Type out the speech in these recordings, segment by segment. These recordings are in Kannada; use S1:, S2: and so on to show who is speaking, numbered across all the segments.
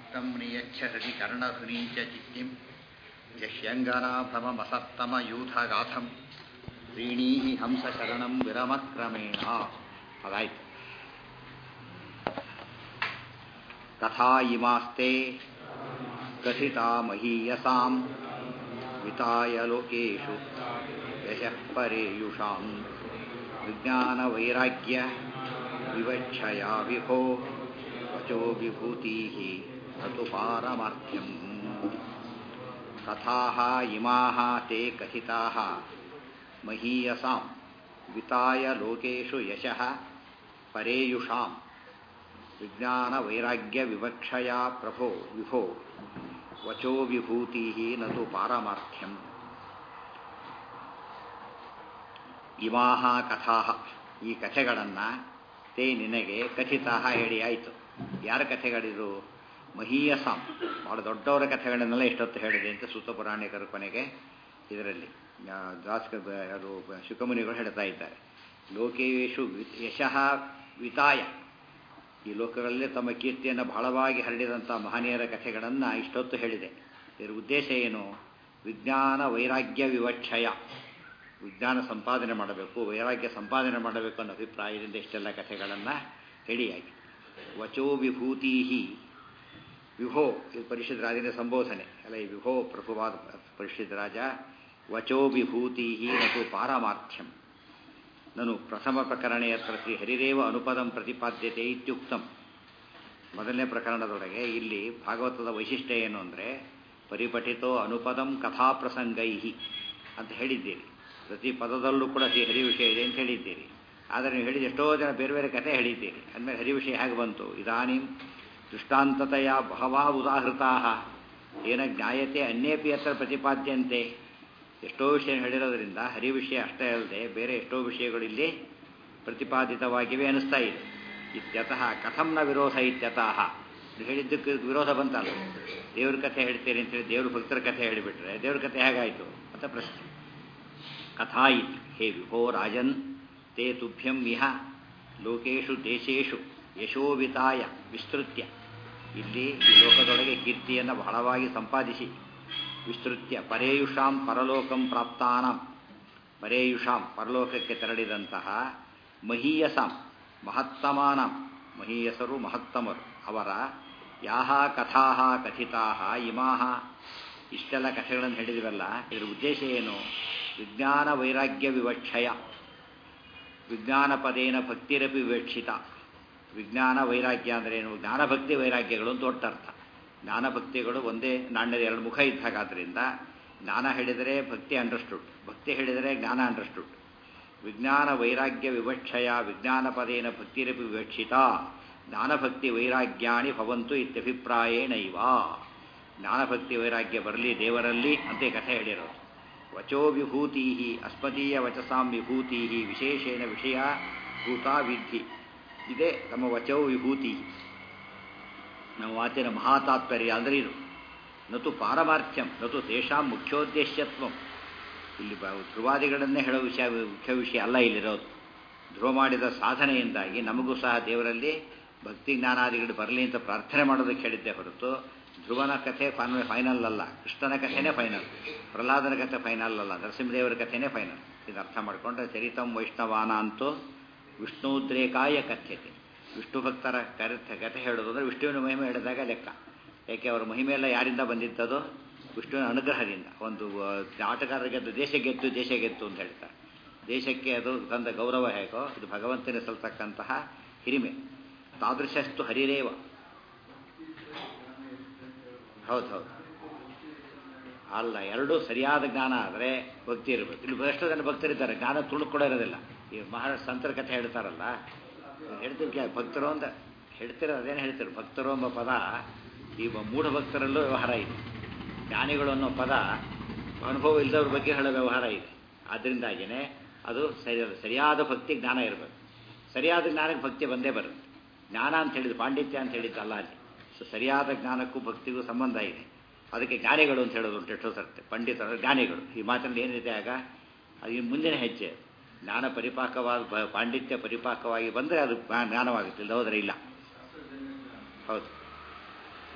S1: चित्तं नियच्छ हृदि कर्णधुनीं च चित्तिं यश्यङ्गनाभमसत्तमयूथगाथं प्रीणीहि हंसशरणं विरमक्रमेण ಅದಾಯ್ತು ತಥಾ ಇಮಾಸ್ತೆ ಕಥಿತಾ ಮಹೀಯಸಾಂ ವಿತಾಯ ಲೋಕೇಶು ಯಶಃ ಪರೇಯುಷಾಂ ವಿಜ್ಞಾನವೈರಾಗ್ಯ ವಿವಕ್ಷಯಾ ವಿಭೋ ವಚೋ ವಿಭೂತಿ ನತು ಪಾರಮಾರ್ಥ್ಯಂ ಕಥಾಃ ಇಮಾಃ ತೇ ಕಥಿತಾಃ ಮಹೀಯಸಾಂ ವಿತಾಯ ಲೋಕೇಶು ಯಶಃ ಪರೇಯುಷಾಂ ವಿಜ್ಞಾನವೈರಾಗ್ಯ ವಿವಕ್ಷಯಾ ಪ್ರಭೋ ವಿಭೋ ವಚೋ ವಿಭೂತಿ ನತು ಪಾರಮಾರ್ಥ್ಯಂ ಇಮಾಹ ಕಥಾ ಈ ಕಥೆಗಳನ್ನು ತೇ ನಿನಗೆ ಕಥಿತಾ ಹೇಳಿ ಆಯಿತು ಯಾರ ಕಥೆಗಳಿರು ಮಹೀಯಸಾಂ ಭಾಳ ದೊಡ್ಡವರ ಕಥೆಗಳನ್ನೆಲ್ಲ ಎಷ್ಟೊತ್ತು ಹೇಳಿದೆ ಅಂತ ಸೂತ ಪುರಾಣಿಕರ ಕೊನೆಗೆ ಇದರಲ್ಲಿ ದಾಸ್ಕ ಅದು ಶುಕಮುನಿಗಳು ಹೇಳ್ತಾ ಇದ್ದಾರೆ ಲೋಕೇಶು ಯಶಃ ವಿತಾಯ ಈ ಲೋಕಗಳಲ್ಲಿ ತಮ್ಮ ಕೀರ್ತಿಯನ್ನು ಬಹಳವಾಗಿ ಹರಡಿದಂಥ ಮಹನೀಯರ ಕಥೆಗಳನ್ನು ಇಷ್ಟೊತ್ತು ಹೇಳಿದೆ ಇದರ ಉದ್ದೇಶ ಏನು ವಿಜ್ಞಾನ ವೈರಾಗ್ಯ ವಿವಕ್ಷಯ ವಿಜ್ಞಾನ ಸಂಪಾದನೆ ಮಾಡಬೇಕು ವೈರಾಗ್ಯ ಸಂಪಾದನೆ ಮಾಡಬೇಕು ಅನ್ನೋ ಅಭಿಪ್ರಾಯದಿಂದ ಇಷ್ಟೆಲ್ಲ ಕಥೆಗಳನ್ನು ಹೇಳಿಯಾಗಿ ವಚೋ ವಿಭೂತಿ ವಿಭೋ ಇದು ಪರಿಷತ್ ರಾಜನ ಸಂಬೋಧನೆ ಅಲ್ಲ ಈ ವಿಭೋ ಪ್ರಭುವಾದ ಪರಿಷತ್ ರಾಜ ವಚೋ ವಿಭೂತಿ ನತು ಪಾರಮಾರ್ಥ್ಯಂ ನನು ಪ್ರಥಮ ಪ್ರಕರಣ ಯತ್ರ ಶ್ರೀ ಹರಿರೇವ ಅನುಪದಂ ಪ್ರತಿಪಾದ್ಯತೆ ಇತ್ಯುಕ್ತಂ ಮೊದಲನೇ ಪ್ರಕರಣದೊಳಗೆ ಇಲ್ಲಿ ಭಾಗವತದ ವೈಶಿಷ್ಟ್ಯ ಏನು ಅಂದರೆ ಪರಿಪಠಿತೋ ಅನುಪದಂ ಕಥಾಪ್ರಸಂಗೈ ಅಂತ ಹೇಳಿದ್ದೀರಿ ಪ್ರತಿ ಪದದಲ್ಲೂ ಕೂಡ ಶ್ರೀ ಹರಿ ವಿಷಯ ಇದೆ ಅಂತ ಹೇಳಿದ್ದೀರಿ ಆದರೆ ನೀವು ಹೇಳಿದ ಎಷ್ಟೋ ಜನ ಬೇರೆ ಬೇರೆ ಕಥೆ ಹೇಳಿದ್ದೀರಿ ಅಂದಮೇಲೆ ಹರಿ ವಿಷಯ ಹೇಗೆ ಬಂತು ಇದಾನಿಂ ದೃಷ್ಟಾಂತತೆಯ ಬಹವಾ ಉದಾಹೃತಾ ಏನ ಜ್ಞಾಯತೆ ಅನ್ಯೇಪಿ ಹತ್ರ ಪ್ರತಿಪಾದ್ಯಂತೆ ಎಷ್ಟೋ ವಿಷಯ ಹೇಳಿರೋದ್ರಿಂದ ಹರಿ ವಿಷಯ ಅಷ್ಟೇ ಅಲ್ಲದೆ ಬೇರೆ ಎಷ್ಟೋ ವಿಷಯಗಳು ಇಲ್ಲಿ ಪ್ರತಿಪಾದಿತವಾಗಿವೆ ಅನಿಸ್ತಾ ಇದೆ ಇತ್ಯತಃ ಕಥಂನ ವಿರೋಧ ಇತ್ಯತಃ ಹೇಳಿದ್ದಕ್ಕೆ ವಿರೋಧ ಬಂತಲ್ಲ ದೇವ್ರ ಕಥೆ ಹೇಳ್ತೀರಿ ಅಂತೇಳಿ ದೇವ್ರ ಭಕ್ತರ ಕಥೆ ಹೇಳಿಬಿಟ್ರೆ ದೇವ್ರ ಕಥೆ ಹೇಗಾಯಿತು ಅಂತ ಪ್ರಶ್ನೆ ಕಥಾ ಇತಿ ಹೇ ವಿಭೋ ರಾಜನ್ ತೇ ತುಭ್ಯಂ ಇಹ ಲೋಕೇಶು ದೇಶೇಶು ಯಶೋವಿತಾಯ ವಿಸ್ತೃತ್ಯ ಇಲ್ಲಿ ಈ ಲೋಕದೊಳಗೆ ಕೀರ್ತಿಯನ್ನು ಬಹಳವಾಗಿ ಸಂಪಾದಿಸಿ ವಿಸ್ತೃತ್ಯ ಪರೇಯುಷಾಂ ಪರಲೋಕಂ ಪ್ರಾಪ್ತಾನಾಂ ಪರೇಯುಷಾಂ ಪರಲೋಕಕ್ಕೆ ತೆರಳಿದಂತಹ ಮಹೀಯಸಾಂ ಮಹತ್ತಮಾನಾಂ ಮಹೀಯಸರು ಮಹತ್ತಮರು ಅವರ ಯಾಹ ಕಥಾ ಕಥಿತಾ ಇಮಾಹ ಇಷ್ಟೆಲ್ಲ ಕಥೆಗಳನ್ನು ಹೇಳಿದಿವಲ್ಲ ಇದರ ಉದ್ದೇಶ ಏನು ವಿಜ್ಞಾನ ವೈರಾಗ್ಯ ವಿವಕ್ಷಯ ವಿಜ್ಞಾನ ಪದೇನ ಭಕ್ತಿರಪಿ ವಿವಕ್ಷಿತ ವಿಜ್ಞಾನ ವೈರಾಗ್ಯ ಅಂದರೆ ಏನು ಜ್ಞಾನಭಕ್ತಿ ವೈರಾಗ್ಯಗಳು ಅಂತ ಒಟ್ಟರ್ಥ ಜ್ಞಾನಭಕ್ತಿಗಳು ಒಂದೇ ನಾಣ್ಯದ ಎರಡು ಮುಖ ಇದ್ದಾಗಾದ್ರಿಂದ ಜ್ಞಾನ ಹೇಳಿದರೆ ಭಕ್ತಿ ಅಂಡರ್ಸ್ಟುಡ್ ಭಕ್ತಿ ಹೇಳಿದರೆ ಜ್ಞಾನ ಅಂಡರ್ಸ್ಟುಡ್ ವಿಜ್ಞಾನ ವೈರಾಗ್ಯ ವಿವಕ್ಷಯ ವಿಜ್ಞಾನ ಪದೇನ ಭಕ್ತಿರಪಿ ವಿವಕ್ಷಿತ ಜ್ಞಾನಭಕ್ತಿ ವೈರಾಗ್ಯಾಣಿ ಭವಂತು ಇತ್ಯಭಿಪ್ರಾಯೇಣೈವ ಜ್ಞಾನಭಕ್ತಿ ವೈರಾಗ್ಯ ಬರಲಿ ದೇವರಲ್ಲಿ ಅಂತ ಕಥೆ ಹೇಳಿರೋದು ವಚೋ ವಿಭೂತಿ ಅಸ್ಮದೀಯ ವಚಸಾಂ ವಿಭೂತಿ ವಿಶೇಷೇಣ ವಿಷಯ ಭೂತಾ ವಿಧಿ ಇದೇ ನಮ್ಮ ವಚೋ ವಿಭೂತಿ ನಮ್ಮ ಮಾತಿನ ಮಹಾತಾತ್ಪರ್ಯ ಅಂದರೆ ಇದು ನತು ಪಾರಮಾರ್ಥ್ಯಂ ನತು ತೇಷಾಂ ಮುಖ್ಯೋದ್ದೇಶ್ಯತ್ವಂ ಇಲ್ಲಿ ಧ್ರುವಾದಿಗಳನ್ನೇ ಹೇಳೋ ವಿಷಯ ಮುಖ್ಯ ವಿಷಯ ಅಲ್ಲ ಇಲ್ಲಿರೋದು ಧ್ರುವ ಮಾಡಿದ ಸಾಧನೆಯಿಂದಾಗಿ ನಮಗೂ ಸಹ ದೇವರಲ್ಲಿ ಭಕ್ತಿ ಜ್ಞಾನಾದಿಗಳು ಬರಲಿ ಅಂತ ಪ್ರಾರ್ಥನೆ ಮಾಡೋದಕ್ಕೆ ಹೇಳಿದ್ದೆ ಹೊರತು ಧ್ರುವನ ಕಥೆ ಫೈನಲ್ ಅಲ್ಲ ಕೃಷ್ಣನ ಕಥೆನೇ ಫೈನಲ್ ಪ್ರಹ್ಲಾದನ ಕಥೆ ಫೈನಲ್ ಅಲ್ಲ ನರಸಿಂಹದೇವರ ಕಥೆನೇ ಫೈನಲ್ ಇದು ಅರ್ಥ ಮಾಡಿಕೊಂಡ್ರೆ ಚರಿತಂ ವೈಷ್ಣವಾನ ಅಂತೂ ವಿಷ್ಣುದ್ರೇಕಾಯ ಕಥ್ಯತೆ ವಿಷ್ಣು ಭಕ್ತರ ಕರೆ ಕಥೆ ಹೇಳೋದು ಅಂದರೆ ವಿಷ್ಣುವಿನ ಮಹಿಮೆ ಹೇಳಿದಾಗ ಲೆಕ್ಕ ಯಾಕೆ ಅವರ ಮಹಿಮೆ ಎಲ್ಲ ಯಾರಿಂದ ಬಂದಿದ್ದದು ವಿಷ್ಣುವಿನ ಅನುಗ್ರಹದಿಂದ ಒಂದು ಆಟಗಾರರ ಗೆದ್ದು ದೇಶ ಗೆದ್ದು ದೇಶ ಗೆದ್ದು ಅಂತ ಹೇಳ್ತಾರೆ ದೇಶಕ್ಕೆ ಅದು ತಂದ ಗೌರವ ಹೇಗೋ ಇದು ಭಗವಂತನ ಸಲ್ತಕ್ಕಂತಹ ಹಿರಿಮೆ ತಾದೃಶಸ್ತು ಹರಿರೇವ ಹೌದು ಹೌದು ಅಲ್ಲ ಎರಡೂ ಸರಿಯಾದ ಜ್ಞಾನ ಆದರೆ ಭಕ್ತಿ ಇರಬೇಕು ಇಲ್ಲಿ ಎಷ್ಟೋ ಜನ ಭಕ್ತರಿದ್ದಾರೆ ಜ್ಞಾನ ತುಣುಕು ಕೂಡ ಇರೋದಿಲ್ಲ ಈ ಮಹಾರಾಷ್ಟ್ರ ಸಂತರ ಕಥೆ ಹೇಳ್ತಾರಲ್ಲ ಹೇಳ್ತಿರ್ಕೆ ಭಕ್ತರು ಅಂತ ಹೇಳ್ತಿರೋ ಅದೇನು ಹೇಳ್ತಾರೆ ಭಕ್ತರು ಎಂಬ ಪದ ಈ ಮೂಢ ಭಕ್ತರಲ್ಲೂ ವ್ಯವಹಾರ ಇದೆ ಜ್ಞಾನಿಗಳು ಅನ್ನೋ ಪದ ಅನುಭವ ಇಲ್ಲದವ್ರ ಬಗ್ಗೆ ಹೇಳೋ ವ್ಯವಹಾರ ಇದೆ ಆದ್ದರಿಂದಾಗಿಯೇ ಅದು ಸರಿ ಸರಿಯಾದ ಭಕ್ತಿ ಜ್ಞಾನ ಇರಬೇಕು ಸರಿಯಾದ ಜ್ಞಾನಕ್ಕೆ ಭಕ್ತಿ ಬಂದೇ ಬರುತ್ತೆ ಜ್ಞಾನ ಅಂತ ಹೇಳಿದ್ದು ಪಾಂಡಿತ್ಯ ಅಂತ ಹೇಳಿದ್ದಲ್ಲ ಅಲ್ಲಿ ಸೊ ಸರಿಯಾದ ಜ್ಞಾನಕ್ಕೂ ಭಕ್ತಿಗೂ ಸಂಬಂಧ ಇದೆ ಅದಕ್ಕೆ ಜ್ಞಾನಿಗಳು ಅಂತ ಹೇಳೋದು ಉಂಟು ಎಷ್ಟೋ ಸರ್ತೆ ಪಂಡಿತರು ಜ್ಞಾನಿಗಳು ಈ ಮಾತಲ್ಲಿ ಏನಿದೆ ಆಗ ಅದು ಮುಂದಿನ ಹೆಜ್ಜೆ ಜ್ಞಾನ ಪರಿಪಾಕವಾದ ಪಾಂಡಿತ್ಯ ಪರಿಪಾಕವಾಗಿ ಬಂದರೆ ಅದು ಜ್ಞಾನವಾಗುತ್ತೆ ಇಲ್ಲ ಹೋದರೆ ಇಲ್ಲ ಹೌದು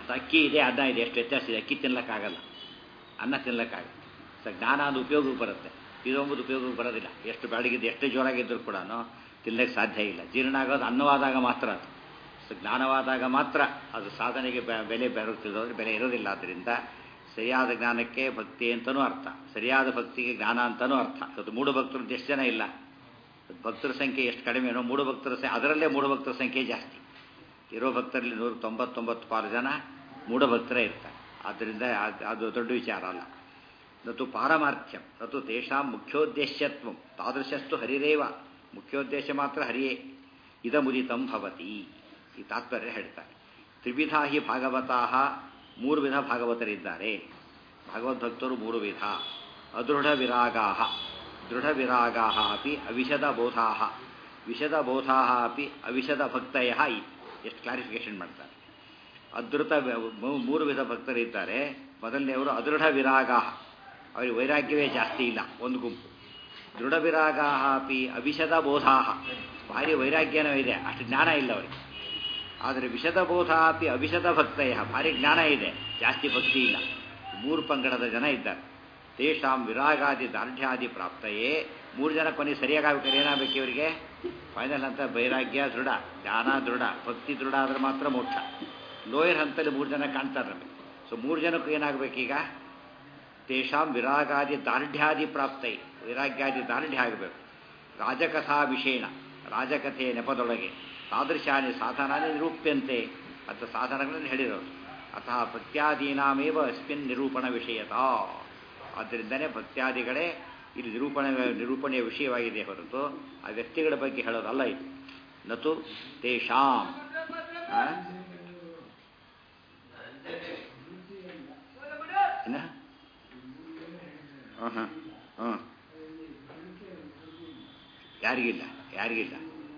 S1: ಅದು ಅಕ್ಕಿ ಇದೆ ಅನ್ನ ಇದೆ ಎಷ್ಟು ವ್ಯತ್ಯಾಸ ಇದೆ ಅಕ್ಕಿ ತಿನ್ನಕ್ಕಾಗಲ್ಲ ಅನ್ನ ತಿನ್ನಕ್ಕಾಗಲ್ಲ ಸೊ ಜ್ಞಾನ ಅದು ಉಪಯೋಗಕ್ಕೆ ಬರುತ್ತೆ ಇದೊಂಬುದು ಉಪಯೋಗಕ್ಕೆ ಬರೋದಿಲ್ಲ ಎಷ್ಟು ಬೆಳಗಿದ್ದು ಎಷ್ಟು ಜೋರಾಗಿದ್ದರೂ ಕೂಡ ತಿನ್ನಕ್ಕೆ ಸಾಧ್ಯ ಇಲ್ಲ ಜೀರ್ಣ ಆಗೋದು ಅನ್ನವಾದಾಗ ಮಾತ್ರ ಅದು ಸೊ ಜ್ಞಾನವಾದಾಗ ಮಾತ್ರ ಅದು ಸಾಧನೆಗೆ ಬೆ- ಬೆಲೆ ಬರುತ್ತಿಲ್ಲ ಬೆಲೆ ಇರೋದಿಲ್ಲ ಆದ್ದರಿಂದ ಸರಿಯಾದ ಜ್ಞಾನಕ್ಕೆ ಭಕ್ತಿ ಅಂತಲೂ ಅರ್ಥ ಸರಿಯಾದ ಭಕ್ತಿಗೆ ಜ್ಞಾನ ಅಂತಲೂ ಅರ್ಥ ಅದು ಮೂಢ ಭಕ್ತರು ಎಷ್ಟು ಜನ ಇಲ್ಲ ಭಕ್ತರ ಸಂಖ್ಯೆ ಎಷ್ಟು ಕಡಿಮೆನೋ ಮೂಢ ಭಕ್ತರ ಸಂಖ್ಯೆ ಅದರಲ್ಲೇ ಮೂಢ ಭಕ್ತರ ಸಂಖ್ಯೆ ಜಾಸ್ತಿ ಇರೋ ಭಕ್ತರಲ್ಲಿ ನೂರ ತೊಂಬತ್ತೊಂಬತ್ತು ಪಾರು ಜನ ಮೂಢ ಭಕ್ತರೇ ಇರ್ತಾರೆ ಆದ್ದರಿಂದ ಅದು- ಅದು ದೊಡ್ಡ ವಿಚಾರ ಅಲ್ಲ ನತು ಪಾರಮಾರ್ಥ್ಯಂ ನತು ತೇಷಾಂ ಮುಖ್ಯೋದ್ದೇಶ್ಯತ್ವ ತಾದೃಶಸ್ತು ಹರಿರೇವ ಮುಖ್ಯೋದ್ದೇಶ ಮಾತ್ರ ಹರಿಯೇ ಇದಮುದಿತಂ ಭವತಿ ಈ ತಾತ್ಪರ್ಯ ಹೇಳ್ತಾರೆ ತ್ರಿವಿಧ ಹಿ ಭಾಗವತಾ ಮೂರು ವಿಧ ಭಾಗವತರಿದ್ದಾರೆ ಭಗವದ್ಭಕ್ತರು ಮೂರು ವಿಧ ಅದೃಢ ವಿರಾಗಾ ದೃಢ ವಿರಾಗಾ ಅಪಿ ಅವಿಶದ ಬೋಧಾ ವಿಶದ ಬೋಧಾ ಅಪಿ ಅವಿಶದ ಭಕ್ತಯ ಎಷ್ಟು ಕ್ಲಾರಿಫಿಕೇಶನ್ ಮಾಡ್ತಾರೆ ಅದೃತ ಮೂ- ಮೂರು ವಿಧ ಭಕ್ತರಿದ್ದಾರೆ ಮೊದಲನೆಯವರು ಅದೃಢ ವಿರಾಗಾ ಅವರಿಗೆ ವೈರಾಗ್ಯವೇ ಜಾಸ್ತಿ ಇಲ್ಲ ಒಂದು ಗುಂಪು ದೃಢ ವಿರಾಗಾ ಅಪಿ ಅವಿಶದ ಬೋಧಾ ಭಾರಿ ವೈರಾಗ್ಯನೂ ಇದೆ ಅಷ್ಟು ಜ್ಞಾನ ಇಲ್ಲ ಅವರಿಗೆ ಆದರೆ ವಿಷದ ಬೋಧ ಅಪಿ ಅವಿಷದ ಭಕ್ತಯ ಭಾರಿ ಜ್ಞಾನ ಇದೆ ಜಾಸ್ತಿ ಭಕ್ತಿ ಇಲ್ಲ ಮೂರು ಪಂಗಡದ ಜನ ಇದ್ದಾರೆ ತೇಷಾಂ ವಿರಾಗಾದಿ ದಾರ್ಢ್ಯಾದಿ ಪ್ರಾಪ್ತಯೇ ಮೂರು ಜನ ಕೊನೆ ಸರಿಯಾಗಬೇಕಾದ್ರೆ ಏನಾಗಬೇಕು ಇವರಿಗೆ ಫೈನಲ್ ಅಂತ ವೈರಾಗ್ಯ ದೃಢ ಜ್ಞಾನ ದೃಢ ಭಕ್ತಿ ದೃಢ ಆದ್ರೆ ಮಾತ್ರ ಮೋಕ್ಷ ಲೋಯರ್ ಹಂತದಲ್ಲಿ ಮೂರು ಜನ ಕಾಣ್ತಾರೆ ನಮಗೆ ಸೊ ಮೂರು ಜನಕ್ಕೂ ಏನಾಗಬೇಕೀಗ ತೇಷಾಂ ವಿರಾಗಾದಿ ದಾರ್ಢ್ಯಾದಿ ಪ್ರಾಪ್ತೈ ವೈರಾಗ್ಯಾದಿ ದಾರ್ಢ್ಯ ಆಗಬೇಕು ರಾಜಕಥಾ ವಿಷೇಣ ರಾಜಕಥೆಯ ನೆಪದೊಳಗೆ ತಾದೃಶಾನಿ ಸಾಧನಾನಿ ನಿರೂಪ್ಯಂತೆ ಅಂತ ಸಾಧನಗಳನ್ನು ಹೇಳಿರೋರು ಅತಃ ಭಕ್ತ್ಯಾದೀನಾಮೇವ ಅಸ್ಮಿನ್ ನಿರೂಪಣ ವಿಷಯತಾ ಆದ್ದರಿಂದನೇ ಭಕ್ತ್ಯಾದಿಗಳೇ ಇಲ್ಲಿ ನಿರೂಪಣೆ ನಿರೂಪಣೆಯ ವಿಷಯವಾಗಿದೆ ಹೊರತು ಆ ವ್ಯಕ್ತಿಗಳ ಬಗ್ಗೆ ಹೇಳೋದಲ್ಲ ಇದು ನತು ತೇಷಾಂ ಆ? ಏನ ಹಾಂ ಹಾಂ ಹಾಂ ಯಾರಿಗಿಲ್ಲ ಯಾರಿಗಿಲ್ಲ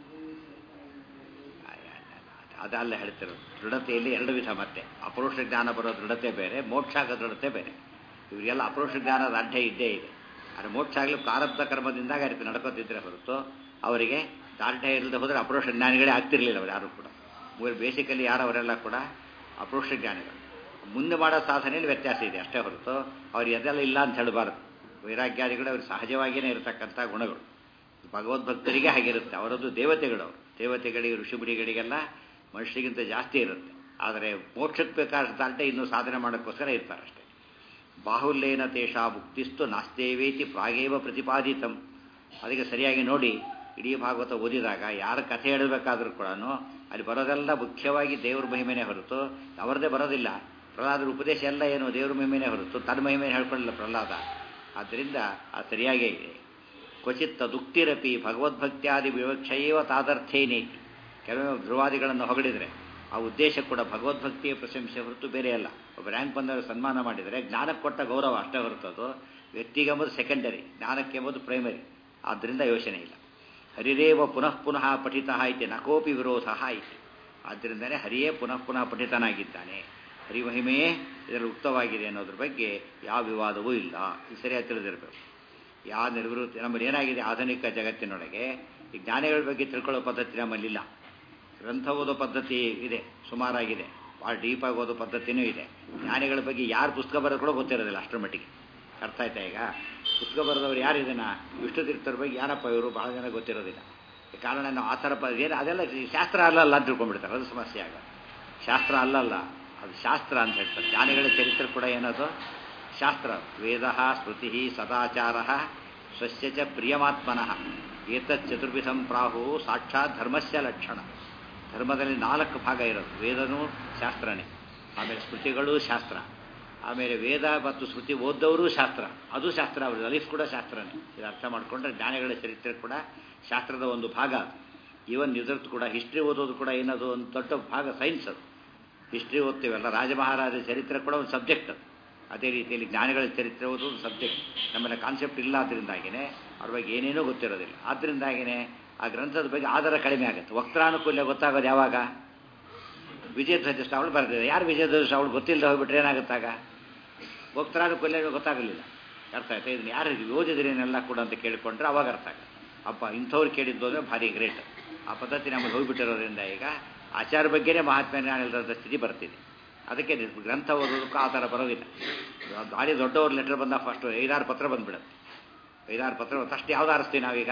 S1: ಅದಲ್ಲ ಹೇಳ್ತಿರೋದು ದೃಢತೆಯಲ್ಲಿ ಎರಡು ವಿಧ ಮತ್ತೆ ಅಪರೋಕ್ಷ ಜ್ಞಾನ ಬರೋ ದೃಢತೆ ಬೇರೆ ಮೋಕ್ಷ ಆಗೋ ದೃಢತೆ ಬೇರೆ ಇವರಿಗೆಲ್ಲ ಅಪರೋಕ್ಷ ಜ್ಞಾನದ ಅಡ್ಡ ಇದ್ದೇ ಇದೆ ಆದರೆ ಮೋಕ್ಷ ಆಗಲಿ ಪ್ರಾರಬ್ಧ ಕರ್ಮದಿಂದಾಗ ಆ ರೀತಿ ನಡ್ಕೋತಿದ್ರೆ ಹೊರತು ಅವರಿಗೆ ದಾರ್ಢ್ಯ ಇಲ್ಲದೆ ಹೋದರೆ ಅಪರೋಕ್ಷ ಜ್ಞಾನಿಗಳೇ ಆಗ್ತಿರ್ಲಿಲ್ಲ ಅವ್ರು ಯಾರು ಕೂಡ ಮೂರು ಬೇಸಿಕಲಿ ಯಾರು ಅವರೆಲ್ಲ ಕೂಡ ಅಪರೋಕ್ಷ ಜ್ಞಾನಿಗಳು ಮುಂದೆ ಮಾಡೋ ಸಾಧನೆಯಲ್ಲಿ ವ್ಯತ್ಯಾಸ ಇದೆ ಅಷ್ಟೇ ಹೊರತು ಅವ್ರಿಗೆ ಅದೆಲ್ಲ ಇಲ್ಲ ಅಂತ ಹೇಳಬಾರ್ದು ವೈರಾಗ್ಯಾದಿಗಳು ಅವ್ರಿಗೆ ಸಹಜವಾಗಿಯೇ ಇರತಕ್ಕಂಥ ಗುಣಗಳು ಭಗವದ್ಭಕ್ತರಿಗೆ ಹಾಗಿರುತ್ತೆ ಅವರದ್ದು ದೇವತೆಗಳು ಅವರು ದೇವತೆಗಳಿಗೆ ಋಷಿಬುಡಿಗಳಿಗೆಲ್ಲ ಮನುಷ್ಯರಿಗಿಂತ ಜಾಸ್ತಿ ಇರುತ್ತೆ ಆದರೆ ಮೋಕ್ಷಕ್ಕೆ ಬೇಕಾದ ದಾರ್ಢ್ಯ ಇನ್ನೂ ಸಾಧನೆ ಮಾಡೋಕ್ಕೋಸ್ಕರ ಇರ್ತಾರೆ ಅಷ್ಟೇ ಬಾಹುಲ್ಯೇನ ತೇಷಾ ಮುಕ್ತಿಸ್ತು ನಾಸ್ತೇವೇತಿ ಪ್ರಾಗೇವ ಪ್ರತಿಪಾದಿತಂ ಅದಕ್ಕೆ ಸರಿಯಾಗಿ ನೋಡಿ ಇಡೀ ಭಾಗವತ ಓದಿದಾಗ ಯಾರ ಕಥೆ ಹೇಳಬೇಕಾದ್ರೂ ಕೂಡ ಅಲ್ಲಿ ಬರೋದೆಲ್ಲ ಮುಖ್ಯವಾಗಿ ದೇವ್ರ ಮಹಿಮೆನೇ ಹೊರತು ಅವರದೇ ಬರೋದಿಲ್ಲ ಪ್ರಹ್ಲಾದರ ಉಪದೇಶ ಎಲ್ಲ ಏನು ದೇವ್ರ ಮಹಿಮೆನೇ ಹೊರತು ತನ್ನ ಮಹಿಮೆನೇ ಹೇಳ್ಕೊಳ್ಳಿಲ್ಲ ಪ್ರಹ್ಲಾದ ಆದ್ದರಿಂದ ಅದು ಸರಿಯಾಗೇ ಇದೆ ಕ್ವಚಿತ್ ತದುಕ್ತಿರಪಿ ಭಗವದ್ಭಕ್ತ್ಯಾದಿ ವಿವಕ್ಷಯೇವ ತಾದರ್ಥೇನೇತಿ ಕೆಲವೊಮ್ಮೆ ಧ್ರುವಾದಿಗಳನ್ನು ಹೊಗಳಿದರೆ ಆ ಉದ್ದೇಶ ಕೂಡ ಭಗವದ್ಭಕ್ತಿಯ ಪ್ರಶಂಸೆ ಹೊರತು ಬೇರೆ ಅಲ್ಲ ಒಬ್ಬ ರ್ಯಾಂಕ್ ಬಂದವರು ಸನ್ಮಾನ ಮಾಡಿದರೆ ಜ್ಞಾನಕ್ಕೆ ಕೊಟ್ಟ ಗೌರವ ಅಷ್ಟೇ ಹೊರತದು ವ್ಯಕ್ತಿಗೆಂಬುದು ಸೆಕೆಂಡರಿ ಜ್ಞಾನಕ್ಕೆಂಬುದು ಪ್ರೈಮರಿ ಆದ್ದರಿಂದ ಯೋಚನೆ ಇಲ್ಲ ಹರಿರೇವ ಪುನಃ ಪುನಃ ಪಠಿತ ಇತಿ ನಕೋಪಿ ವಿರೋಧ ಇತಿ ಆದ್ದರಿಂದಲೇ ಹರಿಯೇ ಪುನಃ ಪುನಃ ಪಠಿತನಾಗಿದ್ದಾನೆ ಹರಿಮಹಿಮೆಯೇ ಇದರಲ್ಲಿ ಉಕ್ತವಾಗಿದೆ ಅನ್ನೋದ್ರ ಬಗ್ಗೆ ಯಾವ ವಿವಾದವೂ ಇಲ್ಲ ಇದು ಸರಿಯಾಗಿ ತಿಳಿದಿರಬೇಕು ಯಾವ ನಿರ್ವೃತ್ತಿ ನಮ್ಮಲ್ಲಿ ಏನಾಗಿದೆ ಆಧುನಿಕ ಜಗತ್ತಿನೊಳಗೆ ಈ ಜ್ಞಾನಿಗಳ ಬಗ್ಗೆ ತಿಳ್ಕೊಳ್ಳೋ ಪದ್ಧತಿ ನಮ್ಮಲ್ಲಿಲ್ಲ ಗ್ರಂಥ ಓದೋ ಪದ್ಧತಿ ಇದೆ ಸುಮಾರಾಗಿದೆ ಭಾಳ ಡೀಪಾಗಿ ಓದೋ ಪದ್ಧತಿನೂ ಇದೆ ಜ್ಞಾನಿಗಳ ಬಗ್ಗೆ ಯಾರು ಪುಸ್ತಕ ಬರೋದು ಕೂಡ ಗೊತ್ತಿರೋದಿಲ್ಲ ಅಷ್ಟರ ಮಟ್ಟಿಗೆ ಅರ್ಥ ಆಯ್ತಾ ಈಗ ಪುಸ್ತಕ ಬರೆದವ್ರು ಯಾರು ಇದನ್ನ ವಿಷ್ಣು ತೀರ್ಥರ ಬಗ್ಗೆ ಯಾರಪ್ಪ ಇವರು ಭಾಳ ಜನ ಗೊತ್ತಿರೋದಿಲ್ಲ ಈ ಕಾರಣ ನಾವು ಆ ಥರ ಪ ಏನು ಅದೆಲ್ಲ ಶಾಸ್ತ್ರ ಅಲ್ಲಲ್ಲ ಅಂತ ತಿಳ್ಕೊಂಡ್ಬಿಡ್ತಾರೆ ಅದು ಸಮಸ್ಯೆ ಆಗ ಶಾಸ್ತ್ರ ಅಲ್ಲಲ್ಲ ಅದು ಶಾಸ್ತ್ರ ಅಂತ ಹೇಳ್ತಾರೆ ಜ್ಞಾನಿಗಳ ಚರಿತ್ರೆ ಕೂಡ ಏನದು ಶಾಸ್ತ್ರ ವೇದ ಸ್ಮೃತಿ ಸದಾಚಾರ ಸ್ವಸ್ಯ ಚ ಪ್ರಿಯಮಾತ್ಮನಃ ಏತತ್ ಚತುರ್ವಿಧಂ ಪ್ರಾಹು ಸಾಕ್ಷಾತ್ ಧರ್ಮಸ್ಯ ಲಕ್ಷಣ ಧರ್ಮದಲ್ಲಿ ನಾಲ್ಕು ಭಾಗ ಇರೋದು ವೇದನೂ ಶಾಸ್ತ್ರನೇ ಆಮೇಲೆ ಸ್ಮೃತಿಗಳು ಶಾಸ್ತ್ರ ಆಮೇಲೆ ವೇದ ಮತ್ತು ಸ್ಮೃತಿ ಓದ್ದವರು ಶಾಸ್ತ್ರ ಅದು ಶಾಸ್ತ್ರ ಅವರು ಲೈಫ್ ಕೂಡ ಶಾಸ್ತ್ರನೇ ಇದು ಅರ್ಥ ಮಾಡಿಕೊಂಡ್ರೆ ಜ್ಞಾನಿಗಳ ಚರಿತ್ರೆ ಕೂಡ ಶಾಸ್ತ್ರದ ಒಂದು ಭಾಗ ಅದು ಈವನ್ ಇದ್ರದ್ದು ಕೂಡ ಹಿಸ್ಟ್ರಿ ಓದೋದು ಕೂಡ ಏನದು ಒಂದು ದೊಡ್ಡ ಭಾಗ ಸೈನ್ಸ್ ಅದು ಹಿಸ್ಟ್ರಿ ಓದ್ತೀವಲ್ಲ ರಾಜಮಹಾರಾಜ ಚರಿತ್ರೆ ಕೂಡ ಒಂದು ಸಬ್ಜೆಕ್ಟ್ ಅದು ಅದೇ ರೀತಿಯಲ್ಲಿ ಜ್ಞಾನಿಗಳ ಚರಿತ್ರೆ ಓದೋದು ಒಂದು ಸಬ್ಜೆಕ್ಟ್ ನಮ್ಮಲ್ಲಿ ಕಾನ್ಸೆಪ್ಟ್ ಇಲ್ಲ ಅದರಿಂದಾಗಿನೇ ಅವ್ರ ಬಗ್ಗೆ ಏನೇನೂ ಗೊತ್ತಿರೋದಿಲ್ಲ ಆದ್ದರಿಂದಾಗಿನೇ ಆ ಗ್ರಂಥದ ಬಗ್ಗೆ ಆಧಾರ ಕಡಿಮೆ ಆಗುತ್ತೆ ವಕ್ತಾನುಕೂಲ್ಯ ಗೊತ್ತಾಗೋದು ಯಾವಾಗ ವಿಜಯಧ್ವಜ ಶ್ರಾವಣ ಬರೆದಿದೆ ಯಾರು ವಿಜಯಧ್ವಜ ಶ್ರಾವಣ ಗೊತ್ತಿಲ್ಲದೆ ಹೋಗ್ಬಿಟ್ರೆ ಏನಾಗುತ್ತಾಗ ವಕ್ತಾನುಕೂಲ್ಯ ಗೊತ್ತಾಗಲಿಲ್ಲ ಅರ್ಥ ಆಯ್ತಾ ಇದನ್ನ ಯಾರು ಓದಿದ್ರೇನೆಲ್ಲ ಕೂಡ ಅಂತ ಕೇಳಿಕೊಂಡ್ರೆ ಅವಾಗ ಅರ್ಥ ಆಗುತ್ತೆ ಅಪ್ಪ ಇಂಥವ್ರು ಕೇಳಿದ್ದು ಅಂದರೆ ಭಾರಿ ಗ್ರೇಟ್ ಆ ಪದ್ಧತಿ ನಮಗೆ ಹೋಗ್ಬಿಟ್ಟಿರೋದ್ರಿಂದ ಈಗ ಆಚಾರ ಬಗ್ಗೆನೇ ಮಹಾತ್ಮ ಜ್ಞಾನ ಇಲ್ಲದ ಸ್ಥಿತಿ ಬರ್ತಿದೆ ಅದಕ್ಕೆ ಗ್ರಂಥ ಓದೋದಕ್ಕೂ ಆ ಥರ ಬರೋದಿಲ್ಲ ದಾರಿ ದೊಡ್ಡವ್ರ ಲೆಟರ್ ಬಂದಾಗ ಫಸ್ಟು ಐದಾರು ಪತ್ರ ಬಂದ್ಬಿಡುತ್ತೆ ಐದಾರು ಪತ್ರ ಫಸ್ಟ್ ಯಾವ್ದು ಆರಿಸ್ತೀವಿ ನಾವೀಗ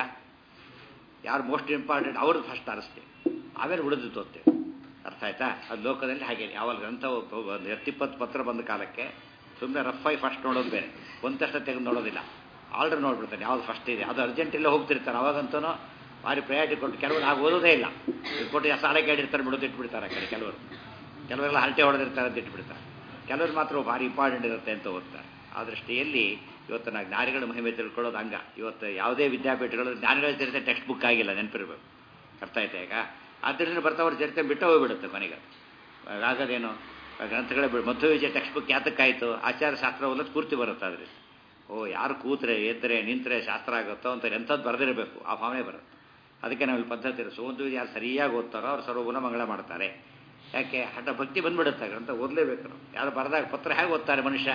S1: ಯಾರು ಮೋಸ್ಟ್ ಇಂಪಾರ್ಟೆಂಟ್ ಅವ್ರದ್ದು ಫಸ್ಟ್ ಆರಿಸ್ತೀವಿ ಆಮೇಲೆ ಉಳಿದು ತೋರ್ತೇವೆ ಅರ್ಥ ಆಯ್ತಾ ಅದು ಲೋಕದಲ್ಲಿ ಹಾಗೆ ಯಾವಾಗ ಗ್ರಂಥ ಒಂದು ಹತ್ತಿಪ್ಪತ್ತು ಪತ್ರ ಬಂದ ಕಾಲಕ್ಕೆ ಸುಮ್ಮನೆ ರಫಾಗಿ ಫಸ್ಟ್ ನೋಡೋದು ಬೇರೆ ಒಂದು ತಕ್ಷಣ ತೆಗೆದು ನೋಡೋದಿಲ್ಲ ಆರ್ಡರ್ ನೋಡ್ಬಿಡ್ತಾನೆ ಯಾವ್ದು ಫಸ್ಟ್ ಇದೆ ಅದು ಅರ್ಜೆಂಟಿಲ್ಲ ಹೋಗ್ತಿರ್ತಾನೆ ಅವಾಗಂತೂ ಭಾರಿ ಪ್ರಯಾರಿಟಿ ಕೊಟ್ಟು ಕೆಲವರು ಆಗ ಓದೋದೇ ಇಲ್ಲ ಇದು ಕೊಟ್ಟು ಸಾಲ ಕೇಳಿರ್ತಾರೆ ಬಿಡೋದು ಇಟ್ಬಿಡ್ತಾರೆ ಆ ಕಡೆ ಕೆಲವರು ಕೆಲವರೆಲ್ಲ ಹರಟೆ ಹೊಡೆದಿರ್ತಾರೆ ಅಂತ ಇಟ್ಬಿಡ್ತಾರೆ ಕೆಲವರು ಮಾತ್ರ ಭಾರಿ ಇಂಪಾರ್ಟೆಂಟ್ ಇರುತ್ತೆ ಅಂತ ಓದ್ತಾರೆ ಆ ದೃಷ್ಟಿಯಲ್ಲಿ ಇವತ್ತು ನಾವು ಜ್ಞಾನಿಗಳ ಮಹಿಮೆ ತಿಳ್ಕೊಳ್ಳೋದು ಹಂಗ ಇವತ್ತು ಯಾವುದೇ ವಿದ್ಯಾಪೀಠಗಳು ಜ್ಞಾನಿಗಳ ಚರಿತ್ರೆ ಟೆಕ್ಸ್ಟ್ ಬುಕ್ ಆಗಿಲ್ಲ ನೆನಪಿರ್ಬೇಕು ಅರ್ಥ ಆಯ್ತಾ ಈಗ ಆದ್ದರಿಂದ ಬರ್ತಾವ್ರ ಚರಿತ್ರೆ ಬಿಟ್ಟು ಹೋಗ್ಬಿಡುತ್ತೆ ಕೊನೆಗೆ ಆಗೋದೇನು ಗ್ರಂಥಗಳ ಮಧ್ವ ವಿಜಯ ಟೆಕ್ಸ್ಟ್ ಬುಕ್ ಯಾತಕ್ಕಾಯಿತು ಆಚಾರ ಶಾಸ್ತ್ರ ಓದೋದು ಪೂರ್ತಿ ಬರುತ್ತೆ ಅದ್ರಲ್ಲಿ ಓ ಯಾರು ಕೂತ್ರೆ ಎತ್ತರೆ ನಿಂತರೆ ಶಾಸ್ತ್ರ ಆಗುತ್ತೋ ಅಂತ ಎಂಥದ್ದು ಬರೆದಿರಬೇಕು ಆ ಭಾವನೆ ಬರುತ್ತೆ ಅದಕ್ಕೆ ನಾವು ಇಲ್ಲಿ ಪದ್ಧತಿ ಇರೋ ಸೋಂತು ಯಾರು ಸರಿಯಾಗಿ ಓದ್ತಾರೋ ಅವ್ರು ಸರ್ವಗುಣ ಮಂಗಳ ಮಾಡ್ತಾರೆ ಯಾಕೆ ಹಠ ಭಕ್ತಿ ಬಂದ್ಬಿಡುತ್ತೆ ಗ್ರಂಥ ಓದಲೇಬೇಕು ನಾವು ಯಾರು ಬರೆದಾಗ ಪತ್ರ ಹೇಗೆ ಓದ್ತಾರೆ ಮನುಷ್ಯ